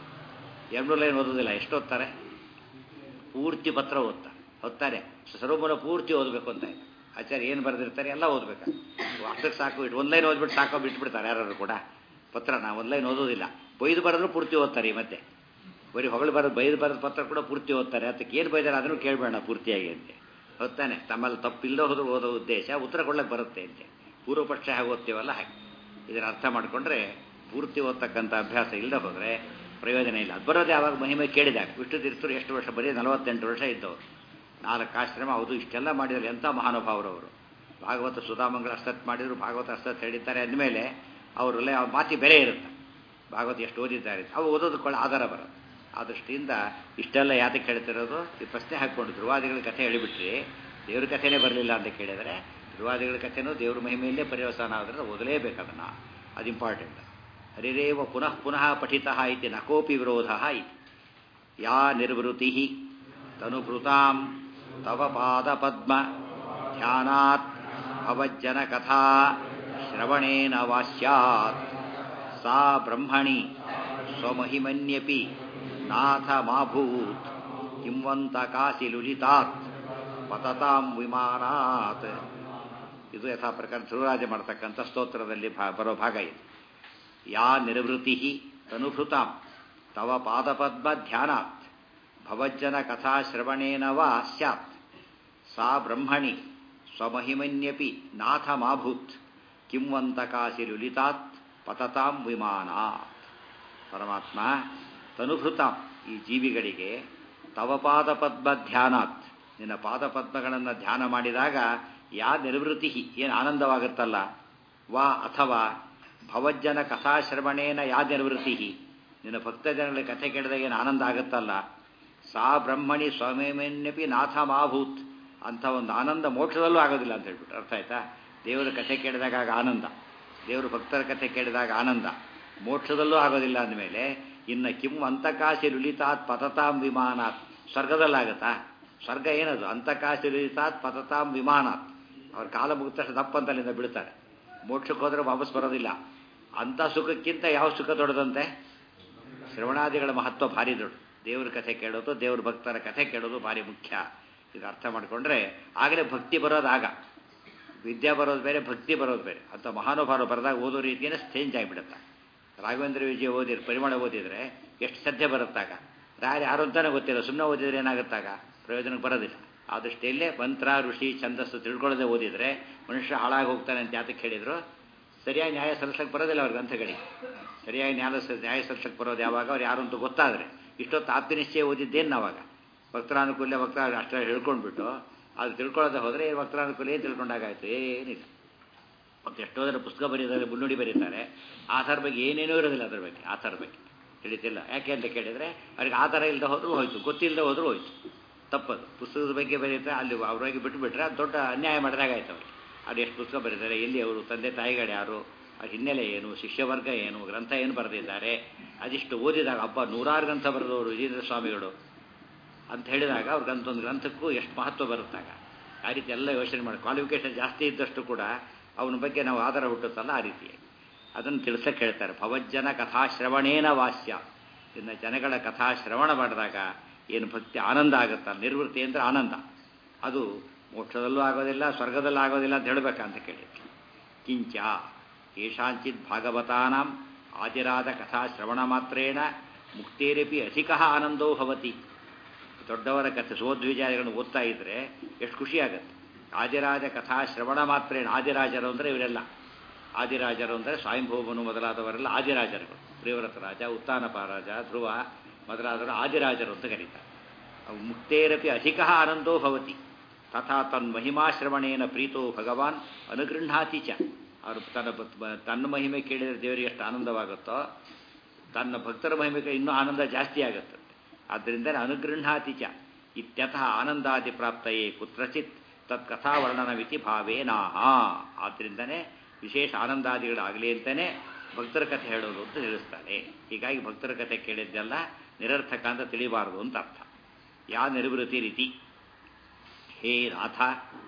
S1: ಎರಡು ಲೈನ್ ಓದೋದಿಲ್ಲ ಎಷ್ಟು ಓದ್ತಾರೆ ಪೂರ್ತಿ ಪತ್ರ ಓದ್ತಾರೆ ಓದ್ತಾರೆ ಸರ್ವಗುಣ ಪೂರ್ತಿ ಓದಬೇಕು ಅಂತ ಆಚಾರ್ಯ ಏನು ಬರೆದಿರ್ತಾರೆ ಎಲ್ಲ ಓದ್ಬೇಕು ಅಷ್ಟಕ್ಕೆ ಸಾಕು ಇಟ್ಟು ಒಂದು ಲೈನ್ ಓದ್ಬಿಟ್ಟು ಸಾಕೋ ಬಿಟ್ಬಿಡ್ತಾರೆ ಯಾರು ಕೂಡ ಪತ್ರ ನಾವು ಒಂದು ಲೈನ್ ಓದೋದಿಲ್ಲ ಬೈದು ಬರೆದ್ರು ಪೂರ್ತಿ ಓದ್ತಾರೆ ಈ ಮತ್ತೆ ಬರೀ ಹೊಗಳು ಬರೋದು ಬೈದು ಬರೋದು ಪತ್ರ ಕೂಡ ಪೂರ್ತಿ ಓದ್ತಾರೆ ಅದಕ್ಕೆ ಏನು ಬೈದಾರೆ ಅದನ್ನು ಕೇಳಬೇಡ ಪೂರ್ತಿಯಾಗಿ ಅಂತೆ ಹೊತ್ತಾನೆ ತಮ್ಮಲ್ಲಿ ತಪ್ಪಿಲ್ಲದ ಹೋದ್ರು ಓದೋ ಉದ್ದೇಶ ಉತ್ತರ ಕೊಡ್ಲಿಕ್ಕೆ ಬರುತ್ತೆ ಅಂತೆ ಪೂರ್ವ ಪಕ್ಷ ಹೇಗೆ ಓದ್ತೀವಲ್ಲ ಹಾಗೆ ಇದನ್ನು ಅರ್ಥ ಮಾಡಿಕೊಂಡ್ರೆ ಪೂರ್ತಿ ಓದ್ತಕ್ಕಂಥ ಅಭ್ಯಾಸ ಇಲ್ಲದೆ ಹೋದರೆ ಪ್ರಯೋಜನ ಇಲ್ಲ ಅದು ಬರೋದು ಯಾವಾಗ ಮಹಿಮೆ ಕೇಳಿದಾಗ ವಿಷ್ಣು ತೀರ್ಥರು ಎಷ್ಟು ವರ್ಷ ಬರೀ ನಲವತ್ತೆಂಟು ವರ್ಷ ಇದ್ದವರು ನಾಲ್ಕು ಆಶ್ರಮ ಹೌದು ಇಷ್ಟೆಲ್ಲ ಮಾಡಿದರೆ ಎಂಥ ಮಹಾನುಭಾವರವರು ಭಾಗವತ ಸುಧಾಮಂಗಳ ಅಷ್ಟತ್ ಮಾಡಿದ್ರು ಭಾಗವತ ಅಷ್ಟತ್ ಹೇಳಿದ್ದಾರೆ ಅಂದಮೇಲೆ ಅವರಲ್ಲೇ ಅವ್ರ ಮಾತಿ ಬೆಲೆ ಇರುತ್ತೆ ಭಾಗವತ ಎಷ್ಟು ಓದಿದ್ದಾರೆ ಅವು ಓದೋದಕ್ಕೊಳ್ಳ ಆಧಾರ ಬರೋದು ಆ ದೃಷ್ಟಿಯಿಂದ ಇಷ್ಟೆಲ್ಲ ಯಾತಕ್ಕೆ ಹೇಳ್ತಿರೋದು ಈ ಪ್ರಶ್ನೆ ಹಾಕ್ಕೊಂಡು ಧ್ರುವಾದಿಗಳ ಕಥೆ ಹೇಳಿಬಿಟ್ರಿ ದೇವ್ರ ಕಥೆನೇ ಬರಲಿಲ್ಲ ಅಂತ ಕೇಳಿದರೆ ಧ್ರುವಾದಿಗಳ ಕಥೆನೂ ದೇವ್ರ ಮಹಿಮೆಯಲ್ಲೇ ಪರ್ಯವಸಾನ ಆದರೆ ಓದಲೇಬೇಕು ಅದನ್ನು ಅದು ಇಂಪಾರ್ಟೆಂಟ್ ಹರಿರೇವ ಪುನಃ ಪುನಃ ಪಠಿತ ಇತಿ ನಕೋಪಿ ವಿರೋಧ ಇತಿ ಯಾ ನಿರ್ವೃತಿ ತನುಭೃತಾಂ ತವ ಪಾದ ಪದ್ಮ ಧ್ಯಾನಾತ್ ಭವಜ್ಜನ ಕಥಾ ಶ್ರವಣೇನ ವಾಸ್ಯಾತ್ ಸಾ ಬ್ರಹ್ಮಣಿ ಸ್ವಮಹಿಮನ್ಯಪಿ ನಾಥ ಮಾಭೂತ್ ಕಿಂವಂತ ಕಾಶಿ ಲುಲಿತಾತ್ ಪತತಾಂ ವಿಮಾನಾತ್ ಇದು ಯಥಾ ಪ್ರಕಾರ ಧ್ರುವರಾಜ ಮಾಡ್ತಕ್ಕಂಥ ಸ್ತೋತ್ರದಲ್ಲಿ ಬರೋ ಭಾಗ ಇದು ಯಾ ನಿರ್ವೃತಿ ತನುಭೃತಾಂ ತವ ಪಾದಪದ್ಮ ಧ್ಯಾನಾತ್ ಭವಜ್ಜನ ಕಥಾ ಶ್ರವಣೇನ ವಾ ಸ್ಯಾತ್ ಸಾ ಬ್ರಹ್ಮಣಿ ಸ್ವಮಹಿಮನ್ಯಪಿ ನಾಥ ಮಾಭೂತ್ ಕಿಂವಂತ ಕಾಶಿ ಲುಲಿತಾತ್ ಪತತಾಂ ವಿಮಾನಾತ್ ಪರಮಾತ್ಮ ತನುಭೃತಾಂ ಈ ಜೀವಿಗಳಿಗೆ ತವ ಪಾದಪದ್ಮ ಧ್ಯಾನಾತ್ ನಿನ್ನ ಪಾದಪದ್ಮಗಳನ್ನು ಧ್ಯಾನ ಮಾಡಿದಾಗ ಯಾ ನಿರ್ವೃತಿ ಏನು ಆನಂದವಾಗುತ್ತಲ್ಲ ವಾ ಅಥವಾ ಭವಜ್ಜನ ಕಥಾಶ್ರವಣೇನ ಯಾ ನಿರ್ವೃತಿ ನಿನ್ನ ಭಕ್ತಜನಗಳ ಕಥೆ ಕೇಳಿದಾಗ ಏನು ಆನಂದ ಆಗುತ್ತಲ್ಲ ಸಾ ಬ್ರಹ್ಮಣಿ ಸ್ವಮೇನ್ಯಪಿ ನಾಥ ಮಾಭೂತ್ ಅಂತ ಒಂದು ಆನಂದ ಮೋಕ್ಷದಲ್ಲೂ ಆಗೋದಿಲ್ಲ ಅಂತ ಹೇಳ್ಬಿಟ್ಟು ಅರ್ಥ ಆಯ್ತಾ ದೇವರ ಕಥೆ ಕೇಳಿದಾಗ ಆಗ ಆನಂದ ದೇವರು ಭಕ್ತರ ಕಥೆ ಕೇಳಿದಾಗ ಆನಂದ ಮೋಕ್ಷದಲ್ಲೂ ಆಗೋದಿಲ್ಲ ಅಂದಮೇಲೆ ಇನ್ನು ಕಿಂ ಅಂತಕಾಶಿ ಲುಲಿತಾತ್ ಪತತಾಂ ವಿಮಾನಾತ್ ಸ್ವರ್ಗದಲ್ಲಾಗತ್ತಾ ಸ್ವರ್ಗ ಏನದು ಅಂತಕಾಶಿ ಲುಲಿತಾತ್ ಪತತಾಂ ವಿಮಾನಾತ್ ಅವ್ರ ಕಾಲ ಮುಗಿದ ತಕ್ಷಣ ದಪ್ಪಂತಲ್ಲಿಂದ ಬಿಡ್ತಾರೆ ಮೋಕ್ಷಕ್ಕೆ ಹೋದ್ರೆ ವಾಪಸ್ ಬರೋದಿಲ್ಲ ಅಂಥ ಸುಖಕ್ಕಿಂತ ಯಾವ ಸುಖ ದೊಡ್ಡದಂತೆ ಶ್ರವಣಾದಿಗಳ ಮಹತ್ವ ಭಾರಿ ದೊಡ್ಡ ದೇವ್ರ ಕಥೆ ಕೇಳೋದು ದೇವ್ರ ಭಕ್ತರ ಕಥೆ ಕೇಳೋದು ಭಾರಿ ಮುಖ್ಯ ಇದು ಅರ್ಥ ಮಾಡಿಕೊಂಡ್ರೆ ಆಗಲೇ ಭಕ್ತಿ ಬರೋದಾಗ ವಿದ್ಯೆ ಬರೋದು ಬೇರೆ ಭಕ್ತಿ ಬರೋದು ಬೇರೆ ಅಂತ ಮಹಾನುಭಾವರು ಬರೆದಾಗ ಓದೋ ರೀತಿಯೇ ಚೇಂಜ್ ಆಗಿಬಿಡುತ್ತೆ ರಾಘವೇಂದ್ರ ವಿಜಯ ಓದಿದ್ರೆ ಪರಿಮಳ ಓದಿದ್ರೆ ಎಷ್ಟು ಶ್ರದ್ಧೆ ಬರುತ್ತಾಗ ರಾಯರು ಯಾರು ಅಂತಾನೆ ಗೊತ್ತಿಲ್ಲ ಸುಮ್ಮನೆ ಓದಿದ್ರೆ ಏನಾಗುತ್ತಾಗ ಪ್ರಯೋಜನಕ್ಕೆ ಬರೋದಿಲ್ಲ ಆ ದೃಷ್ಟಿಯಲ್ಲೇ ಮಂತ್ರ ಋಷಿ ಛಂದಸ್ಸು ತಿಳ್ಕೊಳ್ಳದೆ ಓದಿದ್ರೆ ಮನುಷ್ಯ ಹಾಳಾಗಿ ಹೋಗ್ತಾನೆ ಅಂತ ಯಾತಕ್ಕೆ ಹೇಳಿದ್ರು ಸರಿಯಾಗಿ ನ್ಯಾಯ ಸಲ್ಲಿಸಕ್ಕೆ ಬರೋದಿಲ್ಲ ಅವ್ರ ಗ್ರಂಥಗಳಿಗೆ ಸರಿಯಾಗಿ ನ್ಯಾಯ ನ್ಯಾಯ ಸಲ್ಲಿಸಕ್ಕೆ ಬರೋದು ಯಾವಾಗ ಅವ್ರು ಯಾರು ಅಂತ ಗೊತ್ತಾದರೆ ಇಷ್ಟೊತ್ತು ಆಪ್ತಿನಿಶ್ಚಯ ಓದಿದ್ದೇನು ನಾವಾಗ ಭಕ್ತರಾನುಕೂಲ್ಯ ಭಕ್ತ ಅಷ್ಟೇ ಹೇಳ್ಕೊಂಡ್ಬಿಟ್ಟು ಅದು ತಿಳ್ಕೊಳ್ಳೋದೆ ಹೋದರೆ ಭಕ್ತರಾನುಕೂಲ ಏನು ತಿಳ್ಕೊಂಡಾಗಾಯ್ತು ಏನಿಲ್ಲ ಮತ್ತು ಎಷ್ಟೋ ಜನ ಪುಸ್ತಕ ಬರೀತಾರೆ ಮುನ್ನುಡಿ ಬರೀತಾರೆ ಆ ಥರ ಬಗ್ಗೆ ಏನೇನೂ ಇರೋದಿಲ್ಲ ಅದ್ರ ಬಗ್ಗೆ ಆ ಥರ ಬಗ್ಗೆ ತಿಳಿತಿಲ್ಲ ಯಾಕೆ ಅಂತ ಕೇಳಿದರೆ ಅವ್ರಿಗೆ ಆ ಥರ ಇಲ್ಲದೆ ಹೋದರೂ ಹೋಯ್ತು ಗೊತ್ತಿಲ್ಲದೆ ಹೋದರೂ ಹೋಯ್ತು ತಪ್ಪದು ಪುಸ್ತಕದ ಬಗ್ಗೆ ಬರೀತಾರೆ ಅಲ್ಲಿ ಅವ್ರಿಗೆ ಬಿಟ್ಟುಬಿಟ್ರೆ ಅದು ದೊಡ್ಡ ಅನ್ಯಾಯ ಮಾಡಿದಾಗಾಯ್ತು ಅವ್ರಿಗೆ ಅದು ಎಷ್ಟು ಪುಸ್ತಕ ಬರೀತಾರೆ ಎಲ್ಲಿ ಅವರು ತಂದೆ ತಾಯಿಗಳು ಯಾರು ಆ ಹಿನ್ನೆಲೆ ಏನು ಶಿಷ್ಯವರ್ಗ ಏನು ಗ್ರಂಥ ಏನು ಬರೆದಿದ್ದಾರೆ ಅದಿಷ್ಟು ಓದಿದಾಗ ಹಬ್ಬ ನೂರಾರು ಗ್ರಂಥ ಬರೆದವರು ವಿಜೇಂದ್ರ ಸ್ವಾಮಿಗಳು ಅಂತ ಹೇಳಿದಾಗ ಅವ್ರ ಗ್ರಂಥ ಒಂದು ಗ್ರಂಥಕ್ಕೂ ಎಷ್ಟು ಮಹತ್ವ ಬರುತ್ತಾಗ ಆ ರೀತಿ ಎಲ್ಲ ಯೋಚನೆ ಮಾಡಿ ಕ್ವಾಲಿಫಿಕೇಷನ್ ಜಾಸ್ತಿ ಇದ್ದಷ್ಟು ಕೂಡ ಅವನ ಬಗ್ಗೆ ನಾವು ಆಧಾರ ಹುಟ್ಟುತ್ತಲ್ಲ ಆ ರೀತಿ ಅದನ್ನು ತಿಳಿಸಕ್ಕೆ ಹೇಳ್ತಾರೆ ಭವಜ್ಜನ ಕಥಾಶ್ರವಣೇನ ವಾಸ್ಯ ಇನ್ನು ಜನಗಳ ಕಥಾಶ್ರವಣ ಮಾಡಿದಾಗ ಏನು ಭಕ್ತಿ ಆನಂದ ಆಗುತ್ತ ನಿರ್ವೃತ್ತಿ ಅಂದರೆ ಆನಂದ ಅದು ಮೋಕ್ಷದಲ್ಲೂ ಆಗೋದಿಲ್ಲ ಸ್ವರ್ಗದಲ್ಲೂ ಆಗೋದಿಲ್ಲ ಅಂತ ಹೇಳಬೇಕಂತ ಕೇಳಿ ಕಿಂಚ ಯಶಾಂಚಿತ್ ಭಾಗವತಾನಾಂ ಆದಿರಾದ ಕಥಾ ಶ್ರವಣ ಮಾತ್ರೇಣ ಮುಕ್ತೇರಪಿ ಅಧಿಕ ಆನಂದೋ ಭವತಿ ದೊಡ್ಡವರ ಕಥೆ ಸೋದ್ವಿಚಾರಗಳನ್ನು ಓದ್ತಾ ಇದ್ರೆ ಎಷ್ಟು ಖುಷಿಯಾಗತ್ತೆ ಆದಿರಾಜ ಕಥಾ ಶ್ರವಣ ಮಾತ್ರೇಣ ಆದಿರಾಜರು ಅಂದರೆ ಇವರೆಲ್ಲ ಆದಿರಾಜರು ಅಂದರೆ ಸ್ವಯಂಭೂಮನು ಮೊದಲಾದವರೆಲ್ಲ ಆದಿರಾಜರುಗಳು ಪ್ರಿಯವ್ರತ ರಾಜ ಉತ್ತಾನಪ ರಾಜ ಧ್ರುವ ಮೊದಲಾದವರು ಆದಿರಾಜರು ಅಂತ ಕರೀತಾರೆ ಅವು ಮುಕ್ತೇರಪಿ ಅಧಿಕ ಆನಂದೋ ಭವತಿ ತಥಾ ತನ್ಮಹಿಮಾಶ್ರವಣೇನ ಪ್ರೀತೋ ಭಗವಾನ್ ಅನುಗೃಹಾತಿ ಚ ಅವರು ತನ್ನ ಬ- ತನ್ನ ಮಹಿಮೆ ಕೇಳಿದರೆ ದೇವರಿಗೆ ಎಷ್ಟು ಆನಂದವಾಗುತ್ತೋ ತನ್ನ ಭಕ್ತರ ಮಹಿಮೆಗೆ ಇನ್ನೂ ಆನಂದ ಜಾಸ್ತಿ ಆಗುತ್ತೆ ಆದ್ದರಿಂದ ಅನುಗೃಹಾತಿ ಚ ಇತ್ಯತಃ ಆನಂದಾದಿ ಪ್ರಾಪ್ತಯೇ ಕುತ್ರಚಿತ್ ತತ್ಕಥಾವರ್ಣನವಿತಿ ಭಾವೇನಾಹ ಆದ್ದರಿಂದನೇ ವಿಶೇಷ ಆನಂದಾದಿಗಳಾಗಲಿ ಅಂತಲೇ ಭಕ್ತರ ಕಥೆ ಹೇಳೋದು ಅಂತ ತಿಳಿಸ್ತಾರೆ ಹೀಗಾಗಿ ಭಕ್ತರ ಕಥೆ ಕೇಳಿದ್ದೆಲ್ಲ ನಿರರ್ಥಕ ಅಂತ ತಿಳಿಬಾರದು ಅಂತ ಅರ್ಥ ಯಾ ನಿರ್ವೃತಿ ರೀತಿ ಹೇ ನಾಥ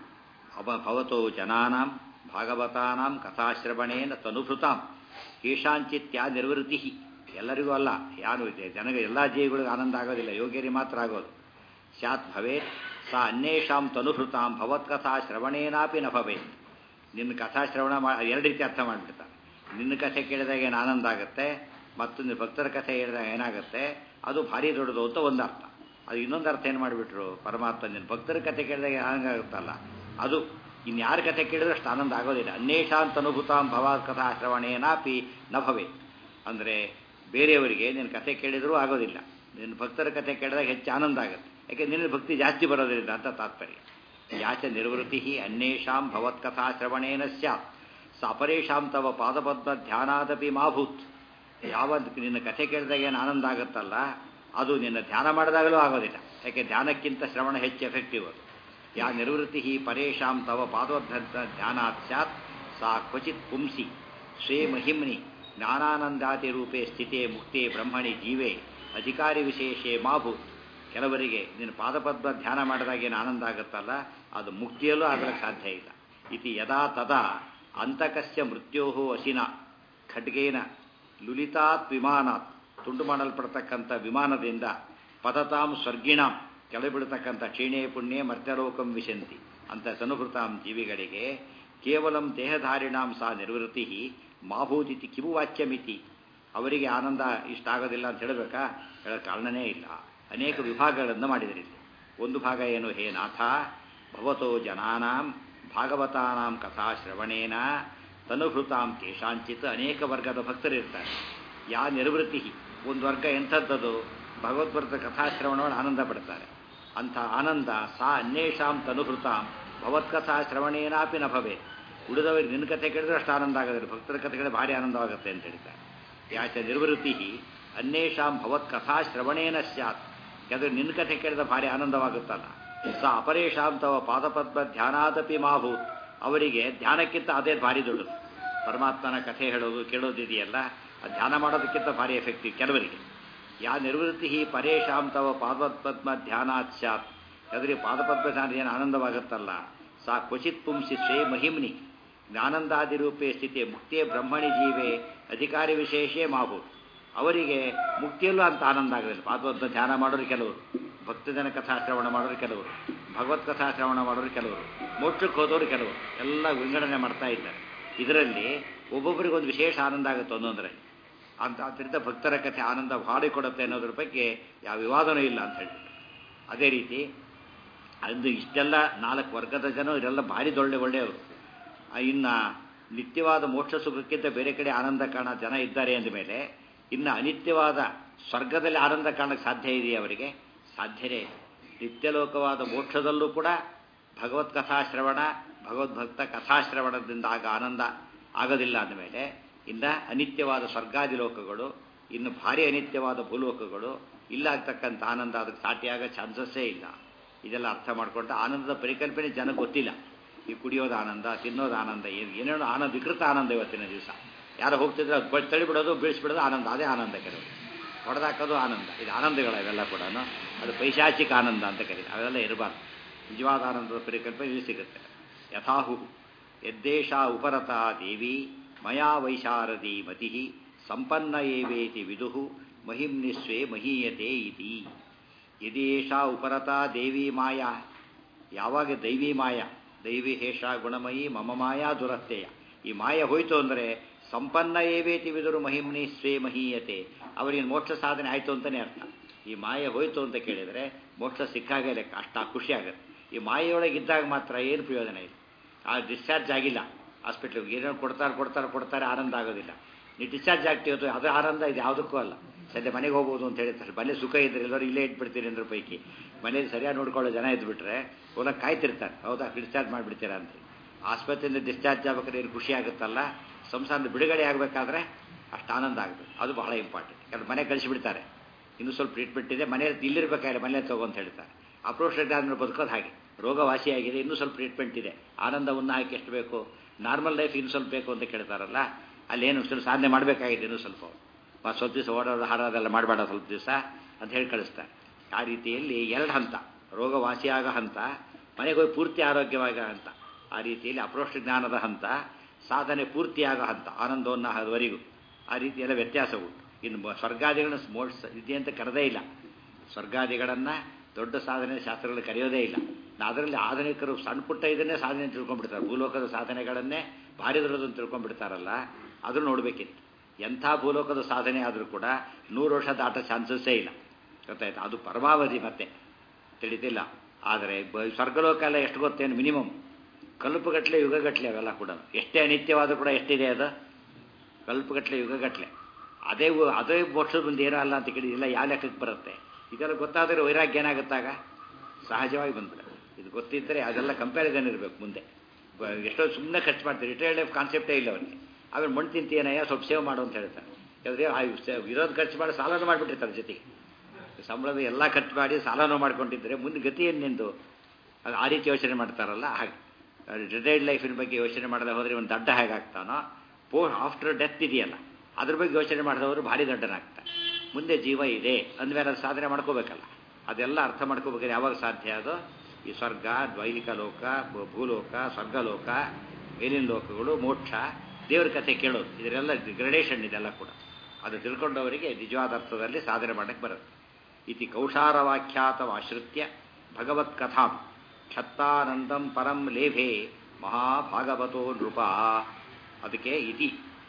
S1: ಅವ ಭವತೋ ಜನಾನಾಂ ಭಾಗವತಾನಾಂ ಕಥಾಶ್ರವಣೇನ ತನುಭೃತಾಂ ಕೇಶಾಂಚಿತ್ಯ ನಿರ್ವೃತ್ತಿ ಎಲ್ಲರಿಗೂ ಅಲ್ಲ ಯಾರು ಇದೆ ಜನಗ ಎಲ್ಲ ಜೀವಿಗಳಿಗೂ ಆನಂದ ಆಗೋದಿಲ್ಲ ಯೋಗ್ಯರಿಗೆ ಮಾತ್ರ ಆಗೋದು ಸ್ಯಾತ್ ಭವೇತ್ ಸಾ ಅನ್ಯೇಷಾಂ ತನುಭೃತಾಂ ಭವತ್ಕಥಾ ಶ್ರವಣೇನಾಪಿ ನ ಭವೇತ್ ನಿನ್ನ ಕಥಾ ಶ್ರವಣ ಮಾ ಎರಡು ರೀತಿ ಅರ್ಥ ಮಾಡಿಬಿಡ್ತಾರೆ ನಿನ್ನ ಕಥೆ ಕೇಳಿದಾಗ ಏನು ಆನಂದ ಆಗುತ್ತೆ ಮತ್ತು ನಿನ್ನ ಭಕ್ತರ ಕಥೆ ಹೇಳಿದಾಗ ಏನಾಗುತ್ತೆ ಅದು ಭಾರಿ ದೊಡ್ಡದು ಅಂತ ಒಂದು ಅರ್ಥ ಅದು ಇನ್ನೊಂದು ಅರ್ಥ ಏನು ಮಾಡಿಬಿಟ್ರು ಪರಮಾತ್ಮ ನಿನ್ನ ಭಕ್ತರ ಕಥೆ ಕೇಳಿದಾಗ ಆನಂದ ಆಗುತ್ತಲ್ಲ ಅದು ಇನ್ಯಾರ ಕಥೆ ಕೇಳಿದ್ರೆ ಅಷ್ಟು ಆನಂದ ಆಗೋದಿಲ್ಲ ಅನ್ಯೇಷಾಂತ ಅನುಭೂತಾಂ ಭವಾತ್ ಕಥಾ ಶ್ರವಣೇನಾಪಿ ನ ಭವೇತ್ ಅಂದರೆ ಬೇರೆಯವರಿಗೆ ನಿನ್ನ ಕಥೆ ಕೇಳಿದರೂ ಆಗೋದಿಲ್ಲ ನಿನ್ನ ಭಕ್ತರ ಕಥೆ ಕೇಳಿದಾಗ ಹೆಚ್ಚು ಆನಂದ ಆಗುತ್ತೆ ಯಾಕೆ ನಿನ್ನ ಭಕ್ತಿ ಜಾಸ್ತಿ ಬರೋದ್ರಿಂದ ಅಂತ ತಾತ್ಪರ್ಯ ಯಾಚ ನಿರ್ವೃತ್ತಿ ಅನ್ಯೇಷಾಂ ಭವತ್ಕಥಾ ಶ್ರವಣೇನ ಸ್ಯಾತ್ ಸಪರೇಷಾಂ ತವ ಪಾದಪದ್ಮ ಧ್ಯಾನಾದಪಿ ಮಾಭೂತ್ ಯಾವ ನಿನ್ನ ಕಥೆ ಕೇಳಿದಾಗ ಏನು ಆನಂದ ಆಗುತ್ತಲ್ಲ ಅದು ನಿನ್ನ ಧ್ಯಾನ ಮಾಡಿದಾಗಲೂ ಆಗೋದಿಲ್ಲ ಯಾಕೆ ಧ್ಯಾನಕ್ಕಿಂತ ಶ್ರವಣ ಹೆಚ್ಚು ಎಫೆಕ್ಟಿವ್ ಅದು ಯಾ ನಿರ್ವೃತ್ತಿ ಪರೇಷಾಂ ತವ ಪಾದೋದ್ಧ ಧ್ಯಾನಾತ್ ಸ್ಯಾತ್ ಸಾ ಕ್ವಚಿತ್ ಪುಂಸಿ ಸ್ವೇ ಮಹಿಮ್ನಿ ಜ್ಞಾನಾನಂದಾತಿ ರೂಪೇ ಸ್ಥಿತೇ ಮುಕ್ತೇ ಬ್ರಹ್ಮಣಿ ಜೀವೇ ಅಧಿಕಾರಿ ವಿಶೇಷೇ ಮಾಭೂತ್ ಕೆಲವರಿಗೆ ನಿನ್ನ ಪಾದಪದ್ಮ ಧ್ಯಾನ ಮಾಡಿದಾಗ ಏನು ಆನಂದ ಆಗುತ್ತಲ್ಲ ಅದು ಮುಕ್ತಿಯಲ್ಲೂ ಆಗಲಿಕ್ಕೆ ಸಾಧ್ಯ ಇಲ್ಲ ಇತಿ ಯದಾ ತದಾ ಅಂತಕಸ್ಯ ಮೃತ್ಯೋ ಅಸಿನ ಖಡ್ಗೇನ ಲುಲಿತಾತ್ ವಿಮಾನಾತ್ ತುಂಡು ಮಾಡಲ್ಪಡ್ತಕ್ಕಂಥ ವಿಮಾನದಿಂದ ಪತತಾಂ ಸ್ವರ್ಗಿಣಾಂ ಕೆಳಬಿಡ್ತಕ್ಕಂಥ ಕ್ಷೀಣೇ ಪುಣ್ಯೇ ಮರ್ತ್ಯಲೋಕಂ ವಿಶಂತಿ ಅಂತ ಸನುಭೃತಾಂ ಜೀವಿಗಳಿಗೆ ಕೇವಲಂ ದೇಹಧಾರಿಣಾಂ ಸಾ ನಿರ್ವೃತ್ತಿ ಮಾಭೂತಿತಿ ಕಿವು ವಾಚ್ಯಮಿತಿ ಅವರಿಗೆ ಆನಂದ ಇಷ್ಟ ಆಗೋದಿಲ್ಲ ಅಂತ ಹೇಳಬೇಕಾ ಹೇಳೋ ಕಾರಣನೇ ಇಲ್ಲ ಅನೇಕ ವಿಭಾಗಗಳನ್ನು ಮಾಡಿದರೆ ಇಲ್ಲಿ ಒಂದು ಭಾಗ ಏನು ಹೇ ನಾಥ ಭವತೋ ಜನಾನಾಂ ಭಾಗವತಾನಾಂ ಕಥಾ ಶ್ರವಣೇನ ತನುಭೃತಾಂ ಕೇಶಾಂಚಿತ್ ಅನೇಕ ವರ್ಗದ ಭಕ್ತರಿರ್ತಾರೆ ಯಾ ನಿರ್ವೃತ್ತಿ ಒಂದು ವರ್ಗ ಎಂಥದ್ದದು ಭಗವದ್ವರ್ಗ ಕಥಾಶ್ರವಣವನ್ನು ಆನಂದ ಪಡ್ತಾರೆ ಅಂಥ ಆನಂದ ಸಾ ಅನ್ಯೇಷಾಂ ತನುಭೃತಾಂ ಭಗವತ್ಕಥಾ ಶ್ರವಣೇನಾಪಿ ನ ಭವೆ ಉಳಿದವರಿಗೆ ನಿನ್ನ ಕಥೆ ಕೇಳಿದ್ರೆ ಅಷ್ಟು ಆನಂದ ಆಗೋದಿಲ್ಲ ಭಕ್ತರ ಕಥೆ ಕೇಳಿದ್ರೆ ಭಾರಿ ಆನಂದವಾಗುತ್ತೆ ಅಂತ ಹೇಳ್ತಾರೆ ಯಾಚ ನಿರ್ವೃತ್ತಿ ಅನ್ಯೇಷಾಂ ಭಗವತ್ಕಥಾ ಶ್ರವಣೇನ ಸ್ಯಾತ್ ಯಾಕಂದ್ರೆ ನಿನ್ನ ಕಥೆ ಕೇಳಿದ ಭಾರಿ ಆನಂದವಾಗುತ್ತಲ್ಲ ಸ ಅಪರೇಷಾಂ ತವ ಪಾದಪದ್ಮ ಧ್ಯಾನಾದಪಿ ಮಾಭೂತ್ ಅವರಿಗೆ ಧ್ಯಾನಕ್ಕಿಂತ ಅದೇ ಭಾರಿ ದೊಡ್ಡದು ಪರಮಾತ್ಮನ ಕಥೆ ಹೇಳೋದು ಕೇಳೋದಿದೆಯಲ್ಲ ಅದು ಧ್ಯಾನ ಮಾಡೋದಕ್ಕಿಂತ ಭಾರಿ ಎಫೆಕ್ಟಿವ್ ಕೆಲವರಿಗೆ ಯಾ ನಿರ್ವೃತ್ತಿ ಪರೇಶಾಂ ತವ ಪಾದಪದ್ಮ ಧ್ಯಾನಾತ್ ಸ್ಯಾತ್ ಯಾವ್ದ್ರಿಗೆ ಪಾದಪದ್ಮ ಧ್ಯಾನ ಏನು ಆನಂದವಾಗುತ್ತಲ್ಲ ಸಾ ಕ್ವಚಿತ್ ಪುಂಸಿ ಸ್ವೇ ಮಹಿಮ್ನಿ ಜ್ಞಾನಂದಾದಿ ರೂಪೇ ಸ್ಥಿತಿ ಮುಕ್ತಿಯ ಬ್ರಹ್ಮಣಿ ಜೀವೆ ಅಧಿಕಾರಿ ವಿಶೇಷೇ ಮಾಭೂತ್ ಅವರಿಗೆ ಮುಕ್ತಿಯಲ್ಲೂ ಅಂತ ಆನಂದ ಆಗೋದಿಲ್ಲ ಪಾದಪದ್ಮ ಧ್ಯಾನ ಮಾಡೋರು ಕೆಲವರು ಭಕ್ತಜನ ಕಥಾಶ್ರವಣ ಮಾಡೋರು ಕೆಲವರು ಭಗವತ್ ಕಥಾಶ್ರವಣ ಮಾಡೋರು ಕೆಲವರು ಮೋಕ್ಷಕ್ಕೆ ಹೋದವರು ಕೆಲವರು ಎಲ್ಲ ವಿಂಗಡಣೆ ಮಾಡ್ತಾ ಇದ್ದಾರೆ ಇದರಲ್ಲಿ ಒಬ್ಬೊಬ್ಬರಿಗೆ ಒಂದು ವಿಶೇಷ ಆನಂದ ಆಗುತ್ತೆ ಒಂದೊಂದರಲ್ಲಿ ಅಂತ ಆದ್ದರಿಂದ ಭಕ್ತರ ಕಥೆ ಆನಂದ ಭಾರಿ ಕೊಡುತ್ತೆ ಅನ್ನೋದ್ರ ಬಗ್ಗೆ ಯಾವ ವಿವಾದನೂ ಇಲ್ಲ ಅಂತ ಹೇಳ್ಬಿಟ್ಟು ಅದೇ ರೀತಿ ಅದು ಇಷ್ಟೆಲ್ಲ ನಾಲ್ಕು ವರ್ಗದ ಜನ ಇವರೆಲ್ಲ ಭಾರಿ ದೊಳ್ಳೆ ಒಳ್ಳೆಯವರು ಇನ್ನು ನಿತ್ಯವಾದ ಮೋಕ್ಷ ಸುಖಕ್ಕಿಂತ ಬೇರೆ ಕಡೆ ಆನಂದ ಕಾಣೋ ಜನ ಇದ್ದಾರೆ ಅಂದಮೇಲೆ ಇನ್ನು ಅನಿತ್ಯವಾದ ಸ್ವರ್ಗದಲ್ಲಿ ಆನಂದ ಕಾಣಕ್ಕೆ ಸಾಧ್ಯ ಇದೆಯೇ ಅವರಿಗೆ ಸಾಧ್ಯನೇ ಇಲ್ಲ ನಿತ್ಯಲೋಕವಾದ ಮೋಕ್ಷದಲ್ಲೂ ಕೂಡ ಭಗವತ್ ಕಥಾಶ್ರವಣ ಭಗವದ್ಭಕ್ತ ಕಥಾಶ್ರವಣದಿಂದ ಆಗ ಆನಂದ ಆಗೋದಿಲ್ಲ ಅಂದಮೇಲೆ ಇನ್ನು ಅನಿತ್ಯವಾದ ಸ್ವರ್ಗಾದಿ ಲೋಕಗಳು ಇನ್ನು ಭಾರಿ ಅನಿತ್ಯವಾದ ಭೂಲೋಕಗಳು ಇಲ್ಲ ಆಗ್ತಕ್ಕಂಥ ಆನಂದ ಅದಕ್ಕೆ ಸಾಟಿಯಾಗೋ ಚಾನ್ಸಸ್ಸೇ ಇಲ್ಲ ಇದೆಲ್ಲ ಅರ್ಥ ಮಾಡಿಕೊಂಡು ಆನಂದದ ಪರಿಕಲ್ಪನೆ ಜನಕ್ಕೆ ಗೊತ್ತಿಲ್ಲ ಈ ಕುಡಿಯೋದು ಆನಂದ ತಿನ್ನೋದು ಆನಂದ ಏನು ಏನೇನೋ ಆನಂದ ವಿಕೃತ ಆನಂದ ಇವತ್ತಿನ ದಿವಸ ಯಾರು ಹೋಗ್ತಿದ್ರೆ ಅದು ತಳಿಬಿಡೋದು ಬೀಳಿಸ್ಬಿಡೋದು ಆನಂದ ಅದೇ ಆನಂದ ಕೆಲವರು ಹೊಡೆದಾಕೋದು ಆನಂದ ಇದು ಆನಂದಗಳ ಇವೆಲ್ಲ ಕೂಡ ಅದು ಪೈಶಾಚಿಕ ಆನಂದ ಅಂತ ಕರೀತಾರೆ ಅವೆಲ್ಲ ಇರಬಾರ್ದು ನಿಜವಾದ ಆನಂದದ ಪರಿಕಲ್ಪನೆ ಇಲ್ಲಿ ಸಿಗುತ್ತೆ ಯಥಾಹು ಯದ್ದೇಶ ಉಪರತ ದೇವಿ ಮಯಾ ವೈಶಾರದಿ ಮತಿ ಸಂಪನ್ನ ಏವೇತಿ ವಿದುಹು ಮಹಿಮ್ನಿಸ್ವೇ ಮಹೀಯತೆ ಇತಿ ಯದೇಶ ಉಪರತ ದೇವಿ ಮಾಯಾ ಯಾವಾಗ ದೈವಿ ಮಾಯ ದೈವಿ ಹೇಷ ಗುಣಮಯಿ ಮಮ ಮಾಯಾ ದುರತ್ಯಯ ಈ ಮಾಯ ಹೋಯ್ತು ಅಂದರೆ ಸಂಪನ್ನ ಏವೇತಿ ವಿದುರು ಮಹಿಮ್ನಿ ಸ್ವೇ ಮಹೀಯತೆ ಅವರಿಗೆ ಮೋಕ್ಷ ಸಾಧನೆ ಆಯಿತು ಅಂತಲೇ ಅರ್ಥ ಈ ಮಾಯೆ ಹೋಯ್ತು ಅಂತ ಕೇಳಿದರೆ ಮೋಕ್ಷ ಸಿಕ್ಕಾಗೇ ಲೆಕ್ಕ ಅಷ್ಟು ಖುಷಿ ಆಗುತ್ತೆ ಈ ಮಾಯೆಯೊಳಗೆ ಇದ್ದಾಗ ಮಾತ್ರ ಏನು ಪ್ರಯೋಜನ ಇಲ್ಲ ಆ ಡಿಸ್ಚಾರ್ಜ್ ಆಗಿಲ್ಲ ಹಾಸ್ಪಿಟ್ಲಿಗೆ ಏನೇನು ಕೊಡ್ತಾರೆ ಕೊಡ್ತಾರೆ ಕೊಡ್ತಾರೆ ಆನಂದ ಆಗೋದಿಲ್ಲ ನೀವು ಡಿಸ್ಚಾರ್ಜ್ ಆಗ್ತೀವತ್ತು ಅದು ಆನಂದ ಇದು ಯಾವುದಕ್ಕೂ ಅಲ್ಲ ಸದ್ಯ ಮನೆಗೆ ಹೋಗ್ಬೋದು ಅಂತ ಹೇಳ್ತಾರೆ ಮನೆ ಸುಖ ಇದ್ರೆ ಎಲ್ಲರೂ ಇಲ್ಲೇ ಇಟ್ಬಿಡ್ತೀರಿ ಅಂದ್ರ ಪೈಕಿ ಮನೇಲಿ ಸರಿಯಾಗಿ ನೋಡ್ಕೊಳ್ಳೋ ಜನ ಇದ್ಬಿಟ್ರೆ ಪುನಃ ಕಾಯ್ತಿರ್ತಾರೆ ಹೌದಾ ಡಿಸ್ಚಾರ್ಜ್ ಮಾಡಿಬಿಡ್ತೀರಾ ಅಂತ ಆಸ್ಪತ್ರೆಯಿಂದ ಡಿಸ್ಚಾರ್ಜ್ ಆಗ್ಬೇಕಾದ್ರೆ ಏನು ಖುಷಿ ಆಗುತ್ತಲ್ಲ ಸಂಸಾರದ ಬಿಡುಗಡೆ ಆಗಬೇಕಾದ್ರೆ ಅಷ್ಟು ಆನಂದ ಆಗಬೇಕು ಅದು ಬಹಳ ಇಂಪಾರ್ಟೆಂಟ್ ಕೆಲವು ಮನೆ ಕಳಿಸಿಬಿಡ್ತಾರೆ ಇನ್ನೂ ಸ್ವಲ್ಪ ಟ್ರೀಟ್ಮೆಂಟ್ ಇದೆ ಮನೇಲಿ ಇಲ್ಲಿರ್ಬೇಕಾದ್ರೆ ಮನೇಲಿ ತಗೋ ಅಂತ ಹೇಳ್ತಾರೆ ಅಪ್ರೋಷನ್ ಆದ್ಮೇಲೆ ಬದುಕೋದು ಹಾಗೆ ರೋಗ ವಾಸಿಯಾಗಿದೆ ಇನ್ನೂ ಸ್ವಲ್ಪ ಟ್ರೀಟ್ಮೆಂಟ್ ಇದೆ ಆನಂದವನ್ನು ಹಾಕಿ ಎಷ್ಟು ಬೇಕು ನಾರ್ಮಲ್ ಲೈಫ್ ಇನ್ನೂ ಸ್ವಲ್ಪ ಬೇಕು ಅಂತ ಕೇಳ್ತಾರಲ್ಲ ಅಲ್ಲೇನು ಸ್ವಲ್ಪ ಸಾಧನೆ ಮಾಡಬೇಕಾಗಿದೆ ಇನ್ನೂ ಸ್ವಲ್ಪ ಮತ್ತು ಸ್ವಲ್ಪ ದಿವಸ ಓಡೋದು ಹಾಡೋದೆಲ್ಲ ಮಾಡಬೇಡ ಸ್ವಲ್ಪ ದಿವಸ ಅಂತ ಹೇಳಿ ಕಳಿಸ್ತಾರೆ ಆ ರೀತಿಯಲ್ಲಿ ಎರಡು ಹಂತ ರೋಗ ವಾಸಿಯಾಗೋ ಹಂತ ಮನೆಗೆ ಹೋಗಿ ಪೂರ್ತಿ ಆರೋಗ್ಯವಾಗೋ ಹಂತ ಆ ರೀತಿಯಲ್ಲಿ ಅಪ್ರೋಷ್ಟ ಜ್ಞಾನದ ಹಂತ ಸಾಧನೆ ಪೂರ್ತಿಯಾಗೋ ಹಂತ ಆನಂದವನ್ನು ಅದವರೆಗೂ ಆ ರೀತಿಯೆಲ್ಲ ವ್ಯತ್ಯಾಸ ಉಂಟು ಇನ್ನು ಸ್ವರ್ಗಾದಿಗಳನ್ನ ಮೋಡ್ಸ್ ಇದೆ ಅಂತ ಕರೆದೇ ಇಲ್ಲ ಸ್ವರ್ಗಾದಿಗಳನ್ನು ದೊಡ್ಡ ಸಾಧನೆ ಶಾಸ್ತ್ರಗಳು ಕರೆಯೋದೇ ಇಲ್ಲ ಅದರಲ್ಲಿ ಆಧುನಿಕರು ಸಣ್ಣ ಪುಟ್ಟ ಇದನ್ನೇ ಸಾಧನೆ ತಿಳ್ಕೊಂಡ್ಬಿಡ್ತಾರೆ ಭೂಲೋಕದ ಸಾಧನೆಗಳನ್ನೇ ಭಾರಿ ದೊಡ್ಡದನ್ನು ತಿಳ್ಕೊಂಡ್ಬಿಡ್ತಾರಲ್ಲ ಅದನ್ನು ನೋಡಬೇಕಿತ್ತು ಎಂಥ ಭೂಲೋಕದ ಸಾಧನೆ ಆದರೂ ಕೂಡ ನೂರು ವರ್ಷ ದಾಟ ಚಾನ್ಸಸ್ಸೇ ಇಲ್ಲ ಗೊತ್ತಾಯ್ತು ಅದು ಪರಮಾವಧಿ ಮತ್ತೆ ತಿಳಿತಿಲ್ಲ ಆದರೆ ಸ್ವರ್ಗಲೋಕ ಎಲ್ಲ ಎಷ್ಟು ಗೊತ್ತೇನು ಮಿನಿಮಮ್ ಕಲ್ಪಗಟ್ಟಲೆ ಯುಗಗಟ್ಟಲೆ ಅವೆಲ್ಲ ಕೂಡ ಎಷ್ಟೇ ಅನಿತ್ಯವಾದರೂ ಕೂಡ ಎಷ್ಟಿದೆ ಅದು ಕಲ್ಪಗಟ್ಟಲೆ ಯುಗಗಟ್ಟಲೆ ಅದೇ ಅದೇ ಮೋಕ್ಷದ ಮುಂದೆ ಏನೂ ಅಲ್ಲ ಅಂತ ಕೇಳಿದಿಲ್ಲ ಯಾವ ಲೆಕ್ಕಕ್ಕೆ ಬರುತ್ತೆ ಇದೆಲ್ಲ ಗೊತ್ತಾದರೆ ವೈರಾಗ್ಯ ಏನಾಗುತ್ತಾಗ ಸಹಜವಾಗಿ ಬಂದ್ಬಿಡ ಇದು ಗೊತ್ತಿದ್ದರೆ ಅದೆಲ್ಲ ಕಂಪ್ಯಾರಿಸನ್ ಇರಬೇಕು ಮುಂದೆ ಎಷ್ಟೋ ಸುಮ್ಮನೆ ಖರ್ಚು ಮಾಡ್ತಾರೆ ರಿಟೈರ್ಡ್ ಲೈಫ್ ಕಾನ್ಸೆಪ್ಟೇ ಇಲ್ಲ ಅವನಿಗೆ ಆಮೇಲೆ ಮಣ್ಣು ತಿಂತೀನಯ್ಯ ಸ್ವಲ್ಪ ಸೇವ್ ಮಾಡು ಅಂತ ಹೇಳ್ತಾರೆ ಯಾವ್ದೇ ಇರೋದು ಖರ್ಚು ಮಾಡಿ ಸಾಲನೂ ಮಾಡಿಬಿಟ್ಟಿರ್ತಾರೆ ಜೊತೆಗೆ ಸಂಬಳದ ಎಲ್ಲ ಖರ್ಚು ಮಾಡಿ ಸಾಲನೂ ಮಾಡ್ಕೊಂಡಿದ್ದರೆ ಮುಂದೆ ಗತಿ ಏನು ನಿಂದು ಅದು ಆ ರೀತಿ ಯೋಚನೆ ಮಾಡ್ತಾರಲ್ಲ ಹಾಗೆ ರಿಟೈರ್ಡ್ ಲೈಫಿನ ಬಗ್ಗೆ ಯೋಚನೆ ಮಾಡದೆ ಹೋದರೆ ಒಂದು ದಡ್ಡ ಹೇಗಾಗ್ತಾನೋ ಪೋ ಆಫ್ಟರ್ ಡೆತ್ ಇದೆಯಲ್ಲ ಅದ್ರ ಬಗ್ಗೆ ಯೋಚನೆ ಮಾಡಿದವರು ಭಾರಿ ದಡ್ಡನಾಗ್ತಾರೆ ಮುಂದೆ ಜೀವ ಇದೆ ಅಂದಮೇಲೆ ಅದು ಸಾಧನೆ ಮಾಡ್ಕೋಬೇಕಲ್ಲ ಅದೆಲ್ಲ ಅರ್ಥ ಮಾಡ್ಕೋಬೇಕಾದ್ರೆ ಯಾವಾಗ ಸಾಧ್ಯ ಅದು ಈ ಸ್ವರ್ಗ ದ್ವೈಲಿಕ ಲೋಕ ಭೂಲೋಕ ಸ್ವರ್ಗಲೋಕ ಮೇಲಿನ ಲೋಕಗಳು ಮೋಕ್ಷ ದೇವರ ಕಥೆ ಕೇಳೋದು ಇದರೆಲ್ಲ ಗ್ರಡೇಷನ್ ಇದೆಲ್ಲ ಕೂಡ ಅದು ತಿಳ್ಕೊಂಡವರಿಗೆ ನಿಜವಾದ ಅರ್ಥದಲ್ಲಿ ಸಾಧನೆ ಮಾಡಕ್ಕೆ ಬರುತ್ತೆ ಇತಿ ಕೌಶಾರವಾಖ್ಯಾತವಾಶ್ರಿತ್ಯ ಭಗವತ್ ಕಥಾಂ ಕ್ಷತ್ತಾನಂದಂ ಪರಂ ಲೇಭೆ ಮಹಾಭಾಗವತೋ ನೃಪ ಅದಕ್ಕೆ ಇತಿ